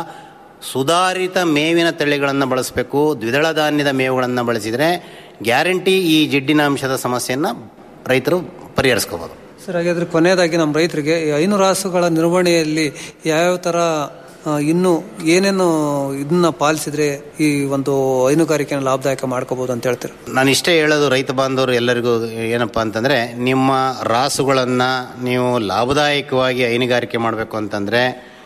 ಸುಧಾರಿತ ಮೇವಿನ ತಳಿಗಳನ್ನು ಬಳಸಬೇಕು ದ್ವಿದಳ ಧಾನ್ಯದ ಮೇವುಗಳನ್ನು ಬಳಸಿದರೆ ಗ್ಯಾರಂಟಿ ಈ ಜಿಡ್ಡಿನ ಅಂಶದ ಸಮಸ್ಯೆಯನ್ನು ರೈತರು ಪರಿಹರಿಸ್ಕೋಬೋದು ಸರ್ ಹಾಗಾದ್ರೆ ಕೊನೆಯದಾಗಿ ನಮ್ಮ ರೈತರಿಗೆ ಈ ಐನೂರು ರಾಸುಗಳ ನಿರ್ವಹಣೆಯಲ್ಲಿ ಯಾವ್ಯಾವ ಥರ ಆ, ಇನ್ನು ಏನೇನು ಇದನ್ನ ಪಾಲಿಸಿದ್ರೆ ಈ ಒಂದು ಹೈನುಗಾರಿಕೆನ ಲಾಭದಾಯಕ ಮಾಡ್ಕೋಬಹುದು ಅಂತ ಹೇಳ್ತಾರೆ ನಾನು ಇಷ್ಟೇ ಹೇಳೋದು ರೈತ ಬಾಂಧವರು ಎಲ್ಲರಿಗೂ ಏನಪ್ಪ ಅಂತಂದರೆ ನಿಮ್ಮ ರಾಸುಗಳನ್ನು ನೀವು ಲಾಭದಾಯಕವಾಗಿ ಹೈನುಗಾರಿಕೆ ಮಾಡಬೇಕು ಅಂತಂದರೆ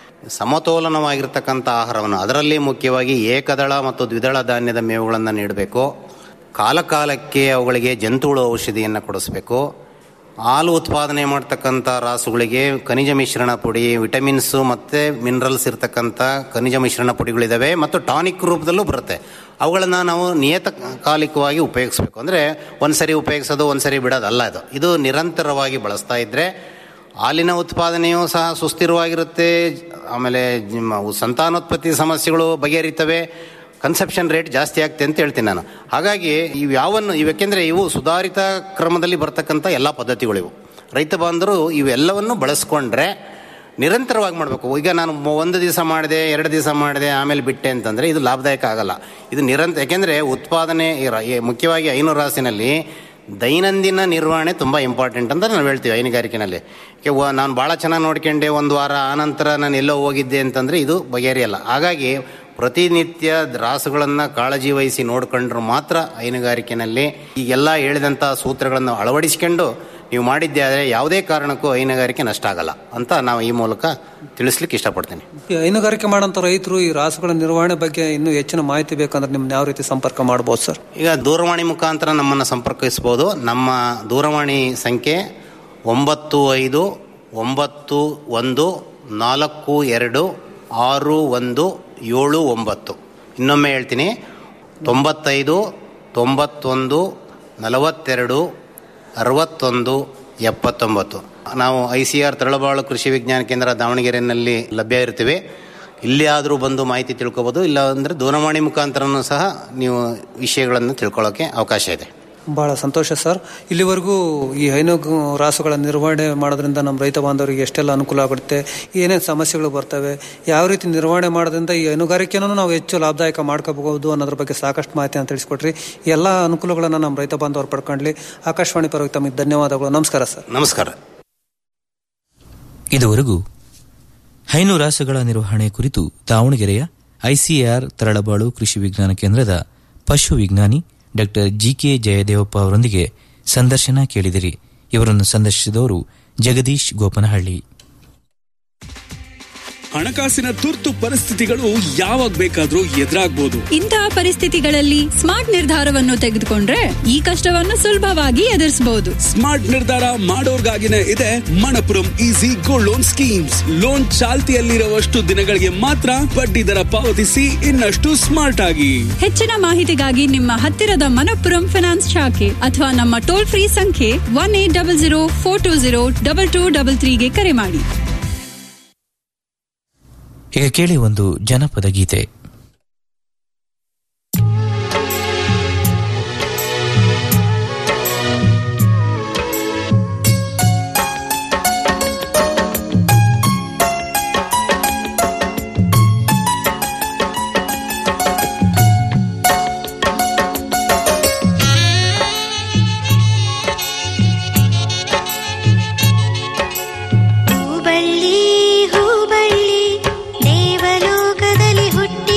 ಸಮತೋಲನವಾಗಿರ್ತಕ್ಕಂಥ ಆಹಾರವನ್ನು ಅದರಲ್ಲಿ ಮುಖ್ಯವಾಗಿ ಏಕದಳ ಮತ್ತು ದ್ವಿದಳ ಧಾನ್ಯದ ಮೇವುಗಳನ್ನು ನೀಡಬೇಕು ಕಾಲಕಾಲಕ್ಕೆ ಅವುಗಳಿಗೆ ಜಂತುಹುಳು ಔಷಧಿಯನ್ನು ಕೊಡಿಸ್ಬೇಕು ಹಾಲು ಉತ್ಪಾದನೆ ಮಾಡ್ತಕ್ಕಂಥ ರಾಸುಗಳಿಗೆ ಖನಿಜ ಮಿಶ್ರಣ ಪುಡಿ ವಿಟಮಿನ್ಸು ಮತ್ತು ಮಿನರಲ್ಸ್ ಇರ್ತಕ್ಕಂಥ ಖನಿಜ ಮಿಶ್ರಣ ಪುಡಿಗಳಿದ್ದಾವೆ ಮತ್ತು ಟಾನಿಕ್ ರೂಪದಲ್ಲೂ ಬರುತ್ತೆ ಅವುಗಳನ್ನು ನಾವು ನಿಯತಕಾಲಿಕವಾಗಿ ಉಪಯೋಗಿಸ್ಬೇಕು ಅಂದರೆ ಒಂದು ಸರಿ ಉಪಯೋಗಿಸೋದು ಒಂದು ಸರಿ ಬಿಡೋದಲ್ಲ ಇದು ಇದು ನಿರಂತರವಾಗಿ ಬಳಸ್ತಾ ಇದ್ದರೆ ಹಾಲಿನ ಉತ್ಪಾದನೆಯೂ ಸಹ ಸುಸ್ಥಿರವಾಗಿರುತ್ತೆ ಆಮೇಲೆ ನಿಮ್ಮ ಸಂತಾನೋತ್ಪತ್ತಿ ಸಮಸ್ಯೆಗಳು ಬಗೆಹರಿತವೆ ಕನ್ಸೆಪ್ಷನ್ ರೇಟ್ ಜಾಸ್ತಿ ಆಗ್ತೆ ಅಂತ ಹೇಳ್ತೀನಿ ನಾನು ಹಾಗಾಗಿ ಇವು ಯಾವನ್ನು ಇವೆಕೆಂದರೆ ಇವು ಸುಧಾರಿತ ಕ್ರಮದಲ್ಲಿ ಬರ್ತಕ್ಕಂಥ ಎಲ್ಲ ಪದ್ಧತಿಗಳು ಇವು ರೈತ ಬಾಂಧವರು ಇವೆಲ್ಲವನ್ನು ಬಳಸ್ಕೊಂಡ್ರೆ ನಿರಂತರವಾಗಿ ಮಾಡಬೇಕು ಈಗ ನಾನು ಮೊ- ಒಂದು ದಿವಸ ಮಾಡಿದೆ ಎರಡು ದಿವಸ ಮಾಡಿದೆ ಆಮೇಲೆ ಬಿಟ್ಟೆ ಅಂತಂದರೆ ಇದು ಲಾಭದಾಯಕ ಆಗಲ್ಲ ಇದು ನಿರಂತರ ಯಾಕೆಂದರೆ ಉತ್ಪಾದನೆ ಈ ರ- ಈ ಮುಖ್ಯವಾಗಿ ಐನೂರು ರಾಸಿನಲ್ಲಿ ದೈನಂದಿನ ನಿರ್ವಹಣೆ ತುಂಬ ಇಂಪಾರ್ಟೆಂಟ್ ಅಂತ ನಾವು ಹೇಳ್ತೀವಿ ಹೈನುಗಾರಿಕೆನಲ್ಲಿ ಕೆ ವ- ನಾನು ಭಾಳ ಚೆನ್ನಾಗಿ ನೋಡ್ಕೊಂಡೆ ಒಂದು ವಾರ ಆನಂತರ ನಾನು ಎಲ್ಲೋ ಹೋಗಿದ್ದೆ ಅಂತಂದರೆ ಇದು ಬಗೆಹರಿಯಲ್ಲ ಹಾಗಾಗಿ ಪ್ರತಿನಿತ್ಯ ರಾಸುಗಳನ್ನು ಕಾಳಜಿ ವಹಿಸಿ ನೋಡ್ಕೊಂಡ್ರು ಮಾತ್ರ ಹೈನುಗಾರಿಕೆನಲ್ಲಿ ಈಗೆಲ್ಲ ಹೇಳಿದಂಥ ಸೂತ್ರಗಳನ್ನು ಅಳವಡಿಸ್ಕೊಂಡು ನೀವು ಮಾಡಿದ್ದೆ ಆದರೆ ಯಾವುದೇ ಕಾರಣಕ್ಕೂ ಹೈನುಗಾರಿಕೆ ನಷ್ಟ ಆಗಲ್ಲ ಅಂತ ನಾವು ಈ ಮೂಲಕ ತಿಳಿಸ್ಲಿಕ್ಕೆ ಇಷ್ಟಪಡ್ತೀನಿ ಈ ಹೈನುಗಾರಿಕೆ ಮಾಡೋಂಥ ರೈತರು ಈ ರಾಸುಗಳ ನಿರ್ವಹಣೆ ಬಗ್ಗೆ ಇನ್ನೂ ಹೆಚ್ಚಿನ ಮಾಹಿತಿ ಬೇಕಂದ್ರೆ ನಿಮ್ನ ಯಾವ ರೀತಿ ಸಂಪರ್ಕ ಮಾಡ್ಬೋದು ಸರ್ ಈಗ ದೂರವಾಣಿ ಮುಖಾಂತರ ನಮ್ಮನ್ನು ಸಂಪರ್ಕಿಸ್ಬೋದು ನಮ್ಮ ದೂರವಾಣಿ ಸಂಖ್ಯೆ ಒಂಬತ್ತು ಐದು ಒಂಬತ್ತು ಒಂದು ನಾಲ್ಕು ಎರಡು ಆರು ಒಂದು ಏಳು ಒಂಬತ್ತು ಇನ್ನೊಮ್ಮೆ ಹೇಳ್ತೀನಿ ತೊಂಬತ್ತೈದು ತೊಂಬತ್ತೊಂದು ನಲವತ್ತೆರಡು ಅರವತ್ತೊಂದು ಎಪ್ಪತ್ತೊಂಬತ್ತು ನಾವು ಐ ಸಿ ಆರ್ ತರಳಬಾಳು ಕೃಷಿ ವಿಜ್ಞಾನ ಕೇಂದ್ರ ದಾವಣಗೆರೆಯಲ್ಲಿ ಲಭ್ಯ ಇರ್ತೀವಿ ಇಲ್ಲಿ ಆದರೂ ಬಂದು ಮಾಹಿತಿ ತಿಳ್ಕೊಬೋದು ಇಲ್ಲ ಅಂದರೆ ದೂರವಾಣಿ ಮುಖಾಂತರನೂ ಸಹ ನೀವು ವಿಷಯಗಳನ್ನು ತಿಳ್ಕೊಳ್ಳೋಕ್ಕೆ ಅವಕಾಶ ಇದೆ ಬಹಳ ಸಂತೋಷ ಸರ್ ಇಲ್ಲಿವರೆಗೂ ಈ ಹೈನು ರಾಸುಗಳ ನಿರ್ವಹಣೆ ಮಾಡೋದ್ರಿಂದ ನಮ್ಮ ರೈತ ಬಾಂಧವರಿಗೆ ಎಷ್ಟೆಲ್ಲ ಅನುಕೂಲ ಆಗುತ್ತೆ ಏನೇನು ಸಮಸ್ಯೆಗಳು ಬರ್ತವೆ ಯಾವ ರೀತಿ ನಿರ್ವಹಣೆ ಮಾಡೋದ್ರಿಂದ ಈ ಹೈನುಗಾರಿಕೆನೂ ನಾವು ಹೆಚ್ಚು ಲಾಭದಾಯಕ ಮಾಡ್ಕೋಬಹುದು ಅನ್ನೋದ್ರ ಬಗ್ಗೆ ಸಾಕಷ್ಟು ಮಾಹಿತಿಯನ್ನು ತಿಳಿಸ್ಕೊಟ್ರಿ ಈ ಎಲ್ಲ ಅನುಕೂಲಗಳನ್ನು ನಮ್ಮ ರೈತ ಬಾಂಧವರು ಪಡ್ಕೊಂಡ್ಲಿ ಆಕಾಶವಾಣಿ ಪರವಾಗಿ ತಮಗೆ ಧನ್ಯವಾದಗಳು ನಮಸ್ಕಾರ ಸರ್ ನಮಸ್ಕಾರ ಇದುವರೆಗೂ ಹೈನುರಾಸುಗಳ ನಿರ್ವಹಣೆ ಕುರಿತು ದಾವಣಗೆರೆಯ ಐಸಿಎಆರ್ ತರಳಬಾಳು ಕೃಷಿ ವಿಜ್ಞಾನ ಕೇಂದ್ರದ ಪಶು ವಿಜ್ಞಾನಿ ಡಾ ಜಿಕೆ ಜಯದೇವಪ್ಪ ಅವರೊಂದಿಗೆ ಸಂದರ್ಶನ ಕೇಳಿದಿರಿ ಇವರನ್ನು ಸಂದರ್ಶಿಸಿದವರು ಜಗದೀಶ್ ಗೋಪನಹಳ್ಳಿ ಹಣಕಾಸಿನ ತುರ್ತು ಪರಿಸ್ಥಿತಿಗಳು ಯಾವಾಗ ಬೇಕಾದ್ರೂ ಎದುರಾಗ್ಬೋದು ಇಂತಹ ಪರಿಸ್ಥಿತಿಗಳಲ್ಲಿ ಸ್ಮಾರ್ಟ್ ನಿರ್ಧಾರವನ್ನು ತೆಗೆದುಕೊಂಡ್ರೆ ಈ ಕಷ್ಟವನ್ನು ಸುಲಭವಾಗಿ ಎದುರಿಸಬಹುದು ಸ್ಮಾರ್ಟ್ ನಿರ್ಧಾರ ಮಾಡೋರ್ಗಾಗಿನೇ ಇದೆ Manappuram easy gold loan schemes loan ಚಾಲ್ತಿಯಲ್ಲಿರುವಷ್ಟು ದಿನಗಳಿಗೆ ಮಾತ್ರ ಬಡ್ಡಿ ದರ ಪಾವತಿಸಿ ಇನ್ನಷ್ಟು ಸ್ಮಾರ್ಟ್ ಆಗಿ ಹೆಚ್ಚಿನ ಮಾಹಿತಿಗಾಗಿ ನಿಮ್ಮ ಹತ್ತಿರದ ಮನಪ್ಪುರಂ ಫಿನಾನ್ಸ್ ಶಾಖೆ ಅಥವಾ ನಮ್ಮ ಟೋಲ್ ಫ್ರೀ ಸಂಖ್ಯೆ one eight double zero four two zero double two double ತ್ರೀಗೆ ಕರೆ ಮಾಡಿ ಈಗ ಕೇಳಿ ಒಂದು ಜನಪದ ಗೀತೆ ಹೂಬಳ್ಳಿ ಹೂಬಳ್ಳಿ ದೇವಲೋಕದಲ್ಲಿ ಹುಟ್ಟಿ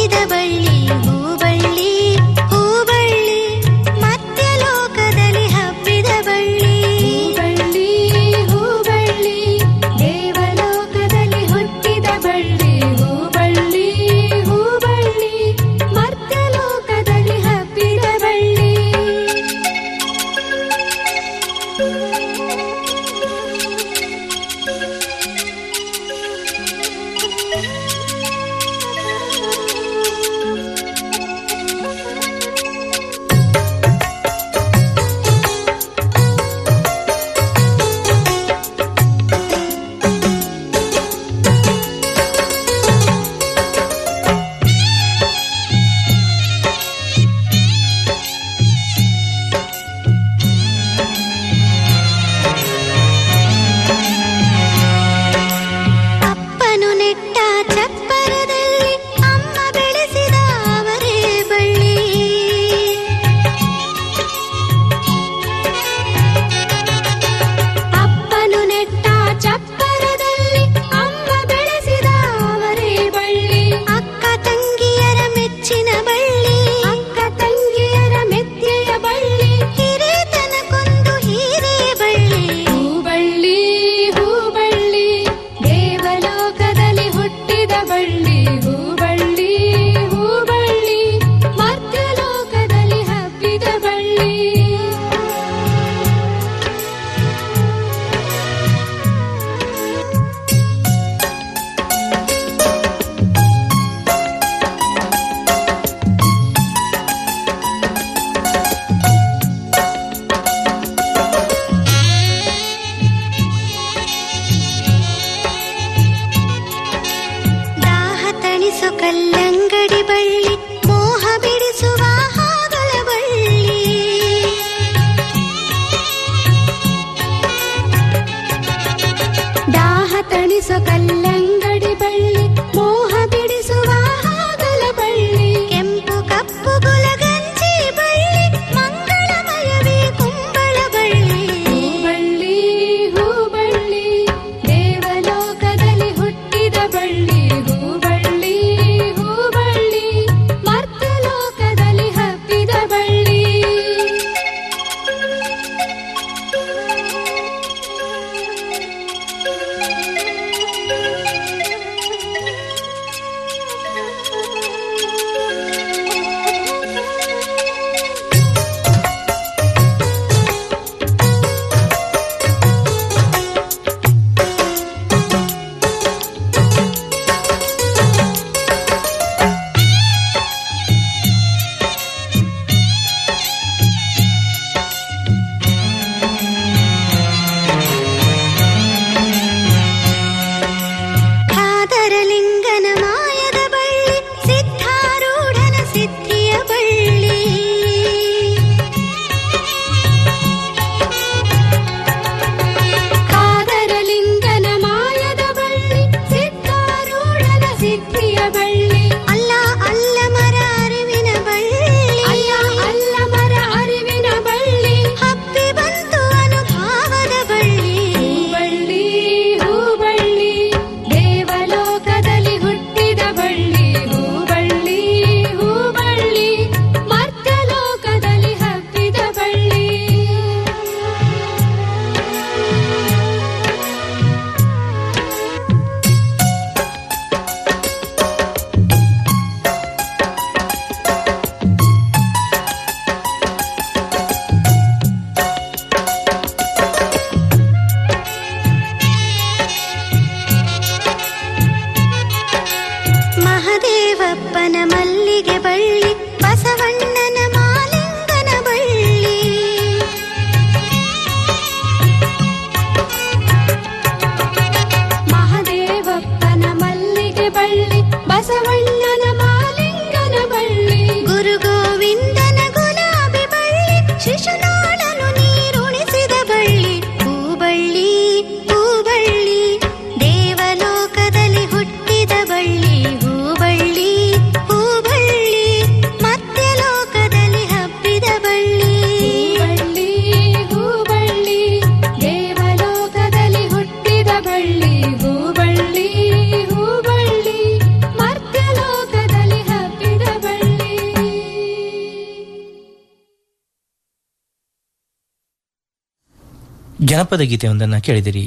ಜನಪದ ಗೀತೆಯೊಂದನ್ನು ಕೇಳಿದಿರಿ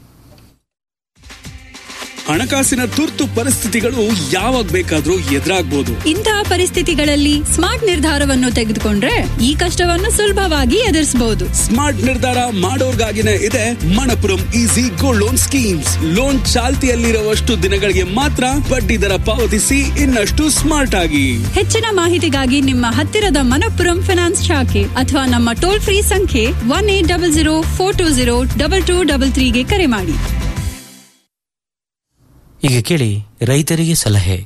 ಹಣಕಾಸಿನ ತುರ್ತು ಪರಿಸ್ಥಿತಿಗಳು ಯಾವಾಗ ಬೇಕಾದ್ರೂ ಎದುರಾಗ್ಬೋದು ಇಂತಹ ಪರಿಸ್ಥಿತಿಗಳಲ್ಲಿ ಸ್ಮಾರ್ಟ್ ನಿರ್ಧಾರವನ್ನು ತೆಗೆದುಕೊಂಡ್ರೆ ಈ ಕಷ್ಟವನ್ನು ಸುಲಭವಾಗಿ ಎದುರಿಸಬಹುದು ಸ್ಮಾರ್ಟ್ ನಿರ್ಧಾರ ಮಾಡೋರ್ಗಾಗಿನೇ ಇದೆ Manappuram easy gold loan schemes loan ಚಾಲ್ತಿಯಲ್ಲಿರುವಷ್ಟು ದಿನಗಳಿಗೆ ಮಾತ್ರ ಬಡ್ಡಿ ದರ ಪಾವತಿಸಿ ಇನ್ನಷ್ಟು ಸ್ಮಾರ್ಟ್ ಆಗಿ ಹೆಚ್ಚಿನ ಮಾಹಿತಿಗಾಗಿ ನಿಮ್ಮ ಹತ್ತಿರದ ಮನಪ್ಪುರಂ ಫಿನಾನ್ಸ್ ಶಾಖೆ ಅಥವಾ ನಮ್ಮ ಟೋಲ್ ಫ್ರೀ ಸಂಖ್ಯೆ one eight double zero four two zero double two double ತ್ರೀಗೆ ಕರೆ ಮಾಡಿ ಈಗ ಕೇಳಿ ರೈತರಿಗೆ ಸಲಹೆ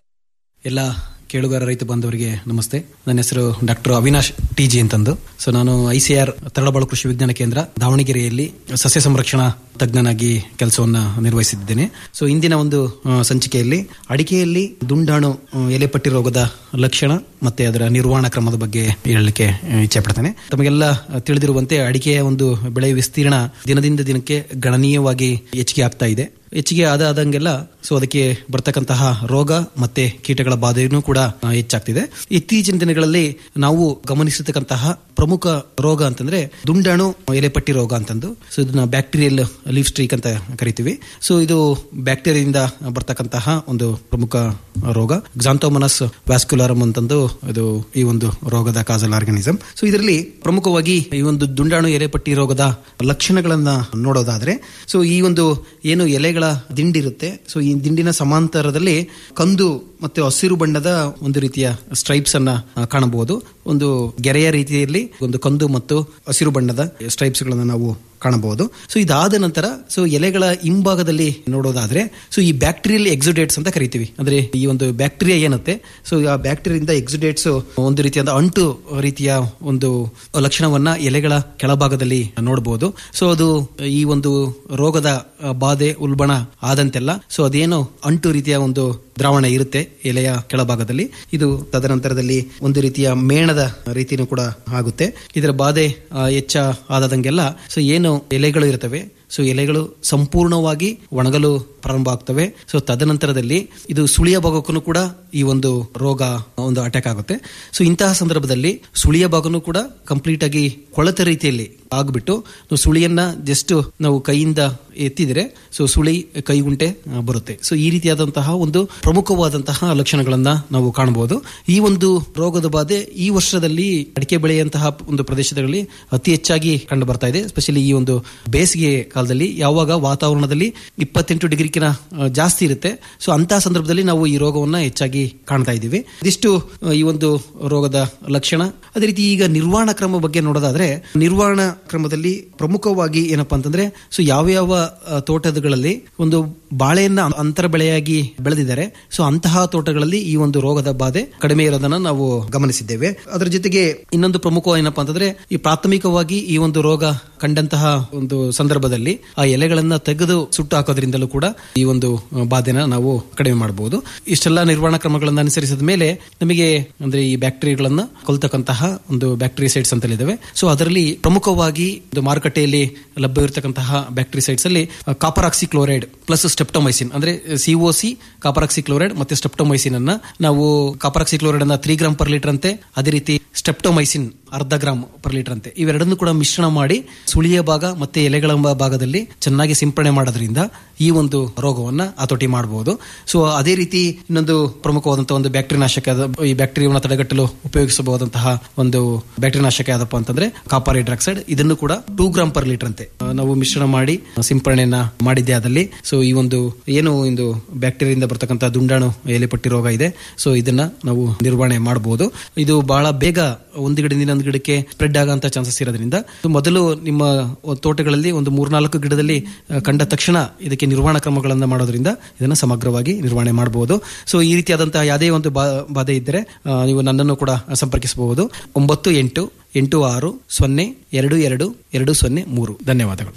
ಎಲ್ಲ ಕೇಳುಗರ ರೈತ ಬಾಂಧವರಿಗೆ ನಮಸ್ತೆ ನನ್ನ ಹೆಸರು ಡಾಕ್ಟರ್ ಅವಿನಾಶ್ ಟಿ ಜಿ ಅಂತಂದು ಸೊ ನಾನು ಐಸಿಆರ್ ತರಳಬಾಳು ಕೃಷಿ ವಿಜ್ಞಾನ ಕೇಂದ್ರ ದಾವಣಗೆರೆಯಲ್ಲಿ ಸಸ್ಯ ಸಂರಕ್ಷಣಾ ತಜ್ಞನಾಗಿ ಕೆಲಸವನ್ನ ನಿರ್ವಹಿಸಿದ್ದೇನೆ ಸೊ ಇಂದಿನ ಒಂದು ಆ, ಸಂಚಿಕೆಯಲ್ಲಿ ಅಡಿಕೆಯಲ್ಲಿ ದುಂಡಾಣು ಆ, ಎಲೆಪಟ್ಟಿ ರೋಗದ ಲಕ್ಷಣ ಮತ್ತೆ ಅದರ ನಿರ್ವಹಣಾ ಕ್ರಮದ ಬಗ್ಗೆ ಹೇಳಲಿಕ್ಕೆ ಆ, ಇಚ್ಛೆ ಪಡ್ತೇನೆ ತಮಗೆಲ್ಲ ತಿಳಿದಿರುವಂತೆ ಅಡಿಕೆಯ ಒಂದು ಬೆಳೆ ವಿಸ್ತೀರ್ಣ ದಿನದಿಂದ ದಿನಕ್ಕೆ ಗಣನೀಯವಾಗಿ ಹೆಚ್ಚಿಗೆ ಆಗ್ತಾ ಇದೆ ಹೆಚ್ಚಿಗೆ ಆದ ಆದಂಗೆಲ್ಲ ಸೊ ಅದಕ್ಕೆ ಬರ್ತಕ್ಕಂತಹ ರೋಗ ಮತ್ತೆ ಕೀಟಗಳ ಬಾಧೆಯೂ ಕೂಡ ಆ, ಹೆಚ್ಚಾಗ್ತಿದೆ ಇತ್ತೀಚಿನ ದಿನಗಳಲ್ಲಿ ನಾವು ಗಮನಿಸತಕ್ಕಂತಹ ಪ್ರಮುಖ ರೋಗ ಅಂತಂದ್ರೆ ದುಂಡಾಣು ಎಲೆಪಟ್ಟಿ ರೋಗ ಅಂತಂದು ಸೊ ಇದನ್ನ ಬ್ಯಾಕ್ಟೀರಿಯಲ್ ಲೀಫ್ ಸ್ಟ್ರೀಕ್ ಅಂತ ಕರಿತೀವಿ ಸೊ ಇದು ಬ್ಯಾಕ್ಟೀರಿಯಾದಿಂದ ಬರ್ತಕ್ಕಂತಹ ಒಂದು ಪ್ರಮುಖ ರೋಗ ಗ್ಸಾಂತೋಮನಸ್ ವ್ಯಾಸ್ಕ್ಯುಲಾರಮ್ ಅಂತಂದು ಇದು ಈ ಒಂದು ರೋಗದ ಕಾಸಲ್ ಆರ್ಗನಿಸಮ್ ಸೊ ಇದರಲ್ಲಿ ಪ್ರಮುಖವಾಗಿ ಈ ಒಂದು ದುಂಡಾಣು ಎಲೆಪಟ್ಟಿ ರೋಗದ ಲಕ್ಷಣಗಳನ್ನ ನೋಡೋದಾದ್ರೆ ಸೊ ಈ ಒಂದು ಏನು ಎಲೆಗಳ ದಿಂಡಿರುತ್ತೆ ಸೊ ಈ ದಿಂಡಿನ ಸಮಾಂತರದಲ್ಲಿ ಕಂದು ಮತ್ತೆ ಹಸಿರು ಬಣ್ಣದ ಒಂದು ರೀತಿಯ ಸ್ಟ್ರೈಪ್ಸ್ ಅನ್ನ ಆ, ಕಾಣಬಹುದು ಒಂದು ಗೆರೆಯ ರೀತಿಯಲ್ಲಿ ಒಂದು ಕಂದು ಮತ್ತು ಹಸಿರು ಬಣ್ಣದ ಸ್ಟ್ರೈಪ್ಸ್ ಗಳನ್ನ ನಾವು ಕಾಣಬಹುದು ಸೊ ಇದಾದ ನಂತರ ಸೊ ಎಲೆಗಳ ಹಿಂಭಾಗದಲ್ಲಿ ನೋಡೋದಾದ್ರೆ ಸೊ ಈ ಬ್ಯಾಕ್ಟೀರಿಯಲ್ ಎಕ್ಸುಡೇಟ್ಸ್ ಅಂತ ಕರಿತೀವಿ ಅಂದ್ರೆ ಈ ಒಂದು ಬ್ಯಾಕ್ಟೀರಿಯಾ ಏನತ್ತೆ ಸೊ ಆ ಬ್ಯಾಕ್ಟೀರಿಯಿಂದ ಎಕ್ಸುಡೇಟ್ಸ್ ಒಂದು ರೀತಿಯಾದ ಅಂಟು ರೀತಿಯ ಒಂದು ಲಕ್ಷಣವನ್ನ ಎಲೆಗಳ ಕೆಳಭಾಗದಲ್ಲಿ ನೋಡಬಹುದು ಸೊ ಅದು ಈ ಒಂದು ರೋಗದ ಆ, ಬಾಧೆ ಉಲ್ಬಣ ಆದಂತೆಲ್ಲ ಸೊ ಅದೇನು ಅಂಟು ರೀತಿಯ ಒಂದು ದ್ರಾವಣ ಇರುತ್ತೆ ಎಲೆಯ ಕೆಳಭಾಗದಲ್ಲಿ ಇದು ತದನಂತರದಲ್ಲಿ ಒಂದು ರೀತಿಯ ಮೇಣದ ರೀತಿನೂ ಕೂಡ ಆಗುತ್ತೆ ಇದರ ಬಾಧೆ ಆ, ಹೆಚ್ಚ ಆದಂಗೆಲ್ಲ ಸೊ ಏನು ಎಲೆಗಳು ಇರ್ತವೆ ಸೊ ಎಲೆಗಳು ಸಂಪೂರ್ಣವಾಗಿ ಒಣಗಲು ಪ್ರಾರಂಭ ಆಗ್ತವೆ ಸೊ ತದನಂತರದಲ್ಲಿ ಇದು ಸುಳಿಯ ಭಾಗಕ್ಕೂ ಕೂಡ ಈ ಒಂದು ರೋಗ ಒಂದು ಅಟ್ಯಾಕ್ ಆಗುತ್ತೆ ಸೊ ಇಂತಹ ಸಂದರ್ಭದಲ್ಲಿ ಸುಳಿಯ ಭಾಗನೂ ಕೂಡ ಕಂಪ್ಲೀಟ್ ಆಗಿ ಕೊಳತ ರೀತಿಯಲ್ಲಿ ಆಗ್ಬಿಟ್ಟು ನಾವು ಸುಳಿಯನ್ನ ಜಸ್ಟ್ ನಾವು ಕೈಯಿಂದ ಎತ್ತಿದ್ರೆ ಸೊ ಸುಳಿ ಕೈಗುಂಟೆ ಆ, ಬರುತ್ತೆ ಸೊ ಈ ರೀತಿಯಾದಂತಹ ಒಂದು ಪ್ರಮುಖವಾದಂತಹ ಲಕ್ಷಣಗಳನ್ನ ನಾವು ಕಾಣಬಹುದು ಈ ಒಂದು ರೋಗದ ಬಾಧೆ ಈ ವರ್ಷದಲ್ಲಿ ಅಡಿಕೆ ಬೆಳೆಯಂತಹ ಒಂದು ಪ್ರದೇಶದಲ್ಲಿ ಅತಿ ಹೆಚ್ಚಾಗಿ ಕಂಡು ಬರ್ತಾ ಇದೆ ಸ್ಪೆಷಲಿ ಈ ಒಂದು ಬೇಸಿಗೆ ಕಾಲದಲ್ಲಿ ಯಾವಾಗ ವಾತಾವರಣದಲ್ಲಿ ಇಪ್ಪತ್ತೆಂಟು ಡಿಗ್ರಿಕಿನ ಆ, ಜಾಸ್ತಿ ಇರುತ್ತೆ ಸೊ ಅಂತಹ ಸಂದರ್ಭದಲ್ಲಿ ನಾವು ಈ ರೋಗವನ್ನ ಹೆಚ್ಚಾಗಿ ಕಾಣ್ತಾ ಇದ್ದೀವಿ ಇದಿಷ್ಟು ಆ, ಈ ಒಂದು ರೋಗದ ಲಕ್ಷಣ ಅದೇ ರೀತಿ ಈಗ ನಿರ್ವಹಣಾ ಕ್ರಮ ಬಗ್ಗೆ ನೋಡೋದಾದ್ರೆ ನಿರ್ವಹಣಾ ಕ್ರಮದಲ್ಲಿ ಪ್ರಮುಖವಾಗಿ ಏನಪ್ಪಾ ಅಂತಂದ್ರೆ ಸೊ ಯಾವ ಯಾವ ಆ, ತೋಟಗಳಲ್ಲಿ ಒಂದು ಬಾಳೆಯನ್ನ ಅಂತರ ಬೆಳೆಯಾಗಿ ಬೆಳೆದಿದ್ದಾರೆ ಸೊ ಅಂತಹ ತೋಟಗಳಲ್ಲಿ ಈ ಒಂದು ರೋಗದ ಬಾಧೆ ಕಡಿಮೆ ಇರೋದನ್ನ ನಾವು ಗಮನಿಸಿದ್ದೇವೆ ಅದರ ಜೊತೆಗೆ ಇನ್ನೊಂದು ಪ್ರಮುಖ ಏನಪ್ಪಾ ಅಂತಂದ್ರೆ ಈ ಪ್ರಾಥಮಿಕವಾಗಿ ಈ ಒಂದು ರೋಗ ಕಂಡಂತಹ ಒಂದು ಸಂದರ್ಭದಲ್ಲಿ ಆ ಎಲೆಗಳನ್ನ ತೆಗೆದು ಸುಟ್ಟು ಹಾಕೋದ್ರಿಂದಲೂ ಕೂಡ ಈ ಒಂದು ಆ, ಬಾಧೆನ ನಾವು ಕಡಿಮೆ ಮಾಡಬಹುದು ಇಷ್ಟೆಲ್ಲ ನಿರ್ವಹಣಾ ಕ್ರಮಗಳನ್ನು ಅನುಸರಿಸಿದ ಮೇಲೆ ನಮಗೆ ಅಂದ್ರೆ ಈ ಬ್ಯಾಕ್ಟೀರಿಯಾಗಳನ್ನ ಕೊಲ್ತಕ್ಕಂತಹ ಒಂದು ಬ್ಯಾಕ್ಟೀರಿಯಸೈಡ್ಸ್ ಅಂತ ಇದಾವೆ ಸೊ ಅದರಲ್ಲಿ ಪ್ರಮುಖವಾಗಿ ಒಂದು ಮಾರುಕಟ್ಟೆಯಲ್ಲಿ ಲಭ್ಯವಿರತಕ್ಕಂತಹ ಬ್ಯಾಕ್ಟೀರಿಸೈಡ್ಸ್ ಅಲ್ಲಿ ಕಾಪರ್ ಆಕ್ಸಿಕ್ಲೋರೈಡ್ ಪ್ಲಸ್ ಸ್ಟೆಪ್ಟೊಮೈಸಿನ್ ಅಂದ್ರೆ ಸಿಒಸಿ ಕಾಪರ್ ಆಕ್ಸಿಕ್ಲೋರೈಡ್ ಮತ್ತೆ ಸ್ಟೆಪ್ಟೊಮೈಸಿನ್ ಅನ್ನ ನಾವು ಕಾಪರ್ ಆಕ್ಸಿಕ್ಲೋರೈಡ್ ಅನ್ನ ತ್ರೀ ಗ್ರಾಮ್ ಪರ್ ಲೀಟರ್ ಅಂತೆ ಅದೇ ರೀತಿ ಸ್ಟೆಪ್ಟೊಮೈಸಿನ್ ಅರ್ಧ ಗ್ರಾಮ್ ಪರ್ ಲೀಟರ್ ಅಂತೆ ಇವೆರಡನ್ನು ಕೂಡ ಮಿಶ್ರಣ ಮಾಡಿ ಸುಳಿಯ ಭಾಗ ಮತ್ತೆ ಎಲೆಗಳ ಭಾಗದಲ್ಲಿ ಚೆನ್ನಾಗಿ ಸಿಂಪಡಣೆ ಮಾಡೋದ್ರಿಂದ ಈ ಒಂದು ರೋಗವನ್ನ ಹತೋಟಿ ಮಾಡಬಹುದು ಸೊ ಅದೇ ರೀತಿ ಇನ್ನೊಂದು ಪ್ರಮುಖವಾದಂತಹ ಒಂದು ಬ್ಯಾಕ್ಟೀರಿಯಾ ನಾಶಕ ಈ ಬ್ಯಾಕ್ಟೀರಿಯಾವನ್ನು ತಡೆಗಟ್ಟಲು ಉಪಯೋಗಿಸಬಹುದಂತಹ ಒಂದು ಬ್ಯಾಕ್ಟೀರಿಯಾ ನಾಶಕ ಯಾವ್ದಪ್ಪ ಅಂತಂದ್ರೆ ಕಾಪರ್ ಹೈಡ್ರಾಕ್ಸೈಡ್ ಇದನ್ನು ಕೂಡ ಟೂ ಗ್ರಾಮ್ ಪರ್ ಲೀಟರ್ ಅಂತೆ ಆ, ನಾವು ಮಿಶ್ರಣ ಮಾಡಿ ಸಿಂಪಡಣೆಯನ್ನ ಮಾಡಿದ್ದೆ ಆದಲ್ಲಿ ಸೊ ಈ ಒಂದು ಏನು ಒಂದು ಬ್ಯಾಕ್ಟೀರಿಯಿಂದ ಬರ್ತಕ್ಕಂಥ ದುಂಡಾಣು ಎಲೆಪಟ್ಟಿ ರೋಗ ಇದೆ ಸೊ ಇದನ್ನ ನಾವು ನಿರ್ವಹಣೆ ಮಾಡಬಹುದು ಇದು ಬಹಳ ಬೇಗ ಒಂದು ಗಿಡದಿಂದ ಇನ್ನೊಂದು ಗಿಡಕ್ಕೆ ಸ್ಪ್ರೆಡ್ ಆಗಂತ ಚಾನ್ಸಸ್ ಇರೋದ್ರಿಂದ ಸೊ ಮೊದಲು ನಿಮ್ಮ ತೋಟಗಳಲ್ಲಿ ಒಂದು ಮೂರ್ನಾಲ್ಕು ಗಿಡದಲ್ಲಿ ಆ, ಕಂಡ ತಕ್ಷಣ ಇದಕ್ಕೆ ನಿರ್ವಹಣಾ ಕ್ರಮಗಳನ್ನು ಮಾಡೋದ್ರಿಂದ ಇದನ್ನ ಸಮಗ್ರವಾಗಿ ನಿರ್ವಹಣೆ ಮಾಡಬಹುದು ಸೊ ಈ ರೀತಿಯಾದಂತಹ ಯಾವುದೇ ಒಂದು ಬಾ- ಬಾಧೆ ಇದ್ದರೆ ಆ, ನೀವು ನನ್ನನ್ನು ಕೂಡ ಸಂಪರ್ಕಿಸಬಹುದು ಒಂಬತ್ತು ಎಂಟು ಎಂಟು ಆರು ಸೊನ್ನೆ ಎರಡು ಎರಡು ಎರಡು ಸೊನ್ನೆ ಮೂರು ಧನ್ಯವಾದಗಳು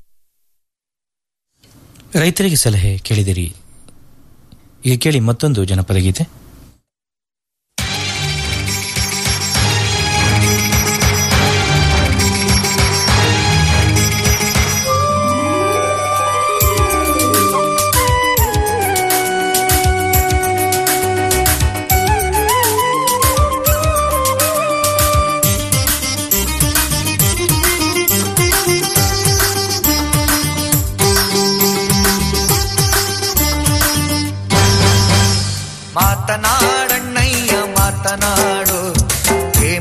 ರೈತರಿಗೆ ಸಲಹೆ ಕೇಳಿದಿರಿ ಈಗ ಕೇಳಿ ಮತ್ತೊಂದು ಜನಪದ ಗೀತೆ ಿ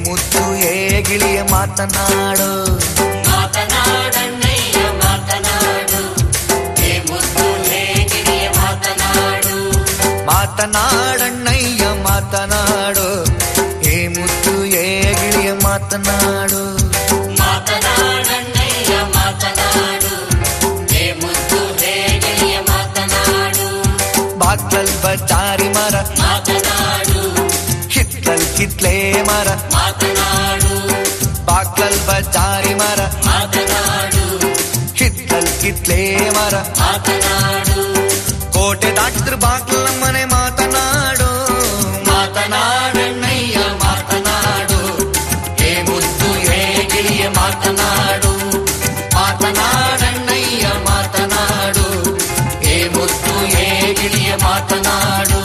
ಮುತ್ತು ಏ ಗಿಳಿಯ ಮಾತನಾಡು ಮಾತನಾಡಣ್ಣಯ್ಯ ಮಾತನಾಡು ಹೇ ಮುದ್ದು ಹೇ ಗಿರಿಯ ಮಾತನಾಡು ಮಾತನಾಡಣ್ಣಯ್ಯ ಮಾತನಾಡು ಏ ಮುತ್ತು ಏ ಗಿಳಿಯ ಮಾತನಾಡು ಮಾತನಾಡಣ್ಣಯ್ಯ ಮಾತನಾಡು ಹೇ ಮುದ್ದು ಹೇ ಗಿರಿಯ ಮಾತನಾಡು ಬಾಗ್ಲಲ್ ಬಚಾರಿ ಮರ ಮಾತನಾಡು ಹಿತ್ತಲ್ ಕಿತ್ಲೆ ಮರ ಮಾತನಾಡು ಬಾಗ್ಲಲ್ ಬಚಾರಿ ಮರ ಮಾತನಾಡು ಹಿತ್ತಲ್ ಕಿತ್ಲೆ ಮರ ಮಾತನಾಡು ಕೋಟೆ ದಾಟಿದ್ರ ಬಾಗ್ಲ ಮನೆ ಮಾತನಾಡು ಮಾತನಾಡಣ್ಣಯ್ಯ ಮಾತನಾಡು ಹೇ ಮುದ್ದು ಹೇ ಗಿರಿಯ ಮಾತನಾಡು ಮಾತನಾಡಣ್ಣಯ್ಯ ಮಾತನಾಡು ಹೇ ಮುದ್ದು ಹೇ ಗಿರಿಯ ಮಾತನಾಡು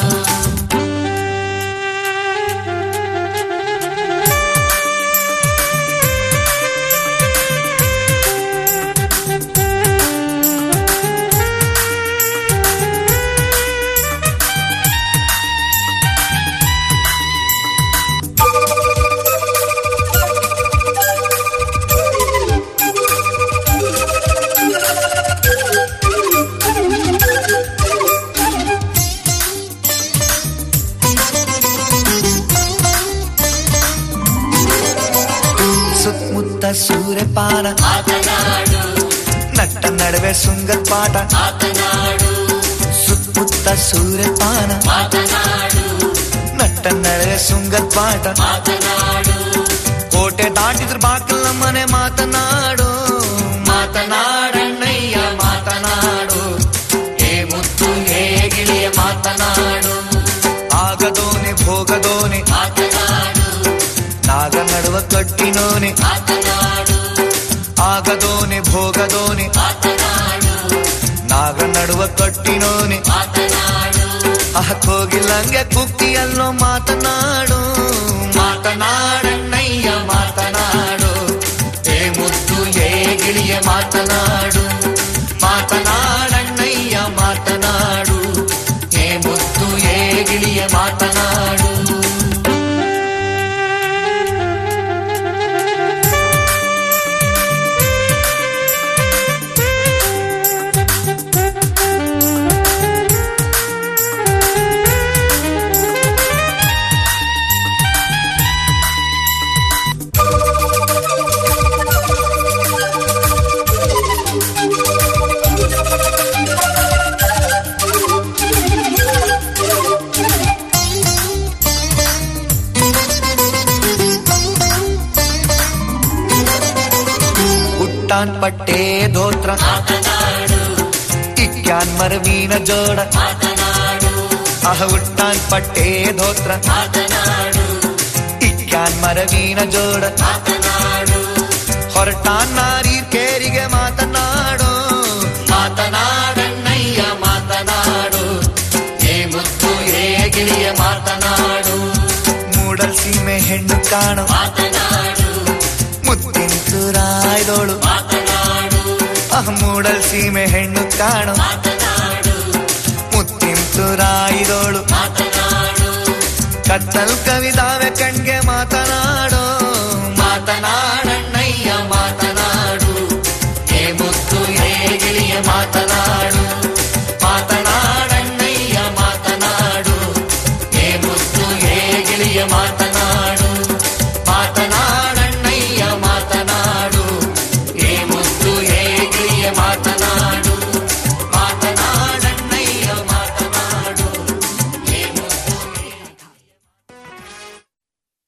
ಸುತ್ತಮುತ್ತ ಸೂರ್ಯಪಾನ ಮಾತನಾಡು ನಟ್ಟ ನಡುವೆ ಸುಂಗದ ಪಾಠ ಮಾತನಾಡು ಸುತ್ತಮುತ್ತ ಸೂರ್ಯಪಾನ ಮಾತನಾಡು ನಟ್ಟ ನಡುವೆ ಸುಂಗದ ಪಾಠ ಮಾತನಾಡು ಕೋಟೆ ದಾಟಿದ್ರ ಬಾಕಲ ಮನೆ ಮಾತನಾಡು ಮಾತನಾಡಣ್ಣಯ್ಯ ಮಾತನಾಡು ಹೇ ಮುತ್ತು ಹೇ ಗಿಳಿಯ ಮಾತನಾಡು ಆಗದೋನೆ ಭೋಗದೋನೆ ಮಾತನಾಡು ನಾಗ ನಡುವ ಕಟ್ಟಿನೋನೆ ಮಾತನಾಡು ಆಗದೋನೆ ಭೋಗದೋನೆ ಮಾತನಾಡು ನಾಗ ನಡುವ ಕಟ್ಟಿನೋನೆ ಮಾತನಾಡು ಹೋಗಿಲ್ಲಂಗೆ ಕುಕ್ಕಿಯಲ್ಲೋ ಮಾತನಾಡು ಮಾತನಾಡಣ್ಣಯ್ಯ ಮಾತನಾಡು ಹೇ ಮುತ್ತು ಹೇ ಗಿಳಿಯ ಮಾತನಾಡು ಮಾತನಾಡಣ್ಣಯ್ಯ ಮಾತನಾಡು ಹೇ ಮುತ್ತು ಹೇ ಗಿಳಿಯ ಮಾತನಾಡು ಹುಟ್ಟಾನ್ ಪಟ್ಟೆ ಧೋತ್ರ ಮಾತನಾಡು ಇಕ್ಯಾನ್ ಮರವೀನ ಜೋಡ ಮಾತನಾಡು ಅಹ ಹುಟ್ಟಾನ್ ಪಟ್ಟೆ ಧೋತ್ರ ಮಾತನಾಡು ಇಕ್ಯಾನ್ ಮರವೀನ ಜೋಡ ಮಾತನಾಡು ಹೊರಟಾನ್ ನಾರಿ ಕೇರಿಗೆ ಮಾತನಾಡು ಮಾತನಾಡಣ್ಣಯ್ಯ ಮಾತನಾಡು ಹೇ ಮುತ್ತು ಹೇ ಗಿಳಿಯ ಮಾತನಾಡು ಮೂಡಲ್ ಸೀಮೆ ಹೆಣ್ಣು ಕಾಣು ಮಾತನಾಡು ಮುತ್ತಿನ ತುರಾಯ್ದೋಳು ಮಾತನಾಡು ಅಹ ಮೂಡಲ್ ಸೀಮೆ ಹೆಣ್ಣು ಕಾಣು ಮಾತನಾಡು ಮುತ್ತಿನ ತುರಾಯ್ದೋಳು ಮಾತನಾಡು ಕತ್ತಲ್ ಕವಿದಾವೆ ಕಣ್ಗೆ ಮಾತನಾಡು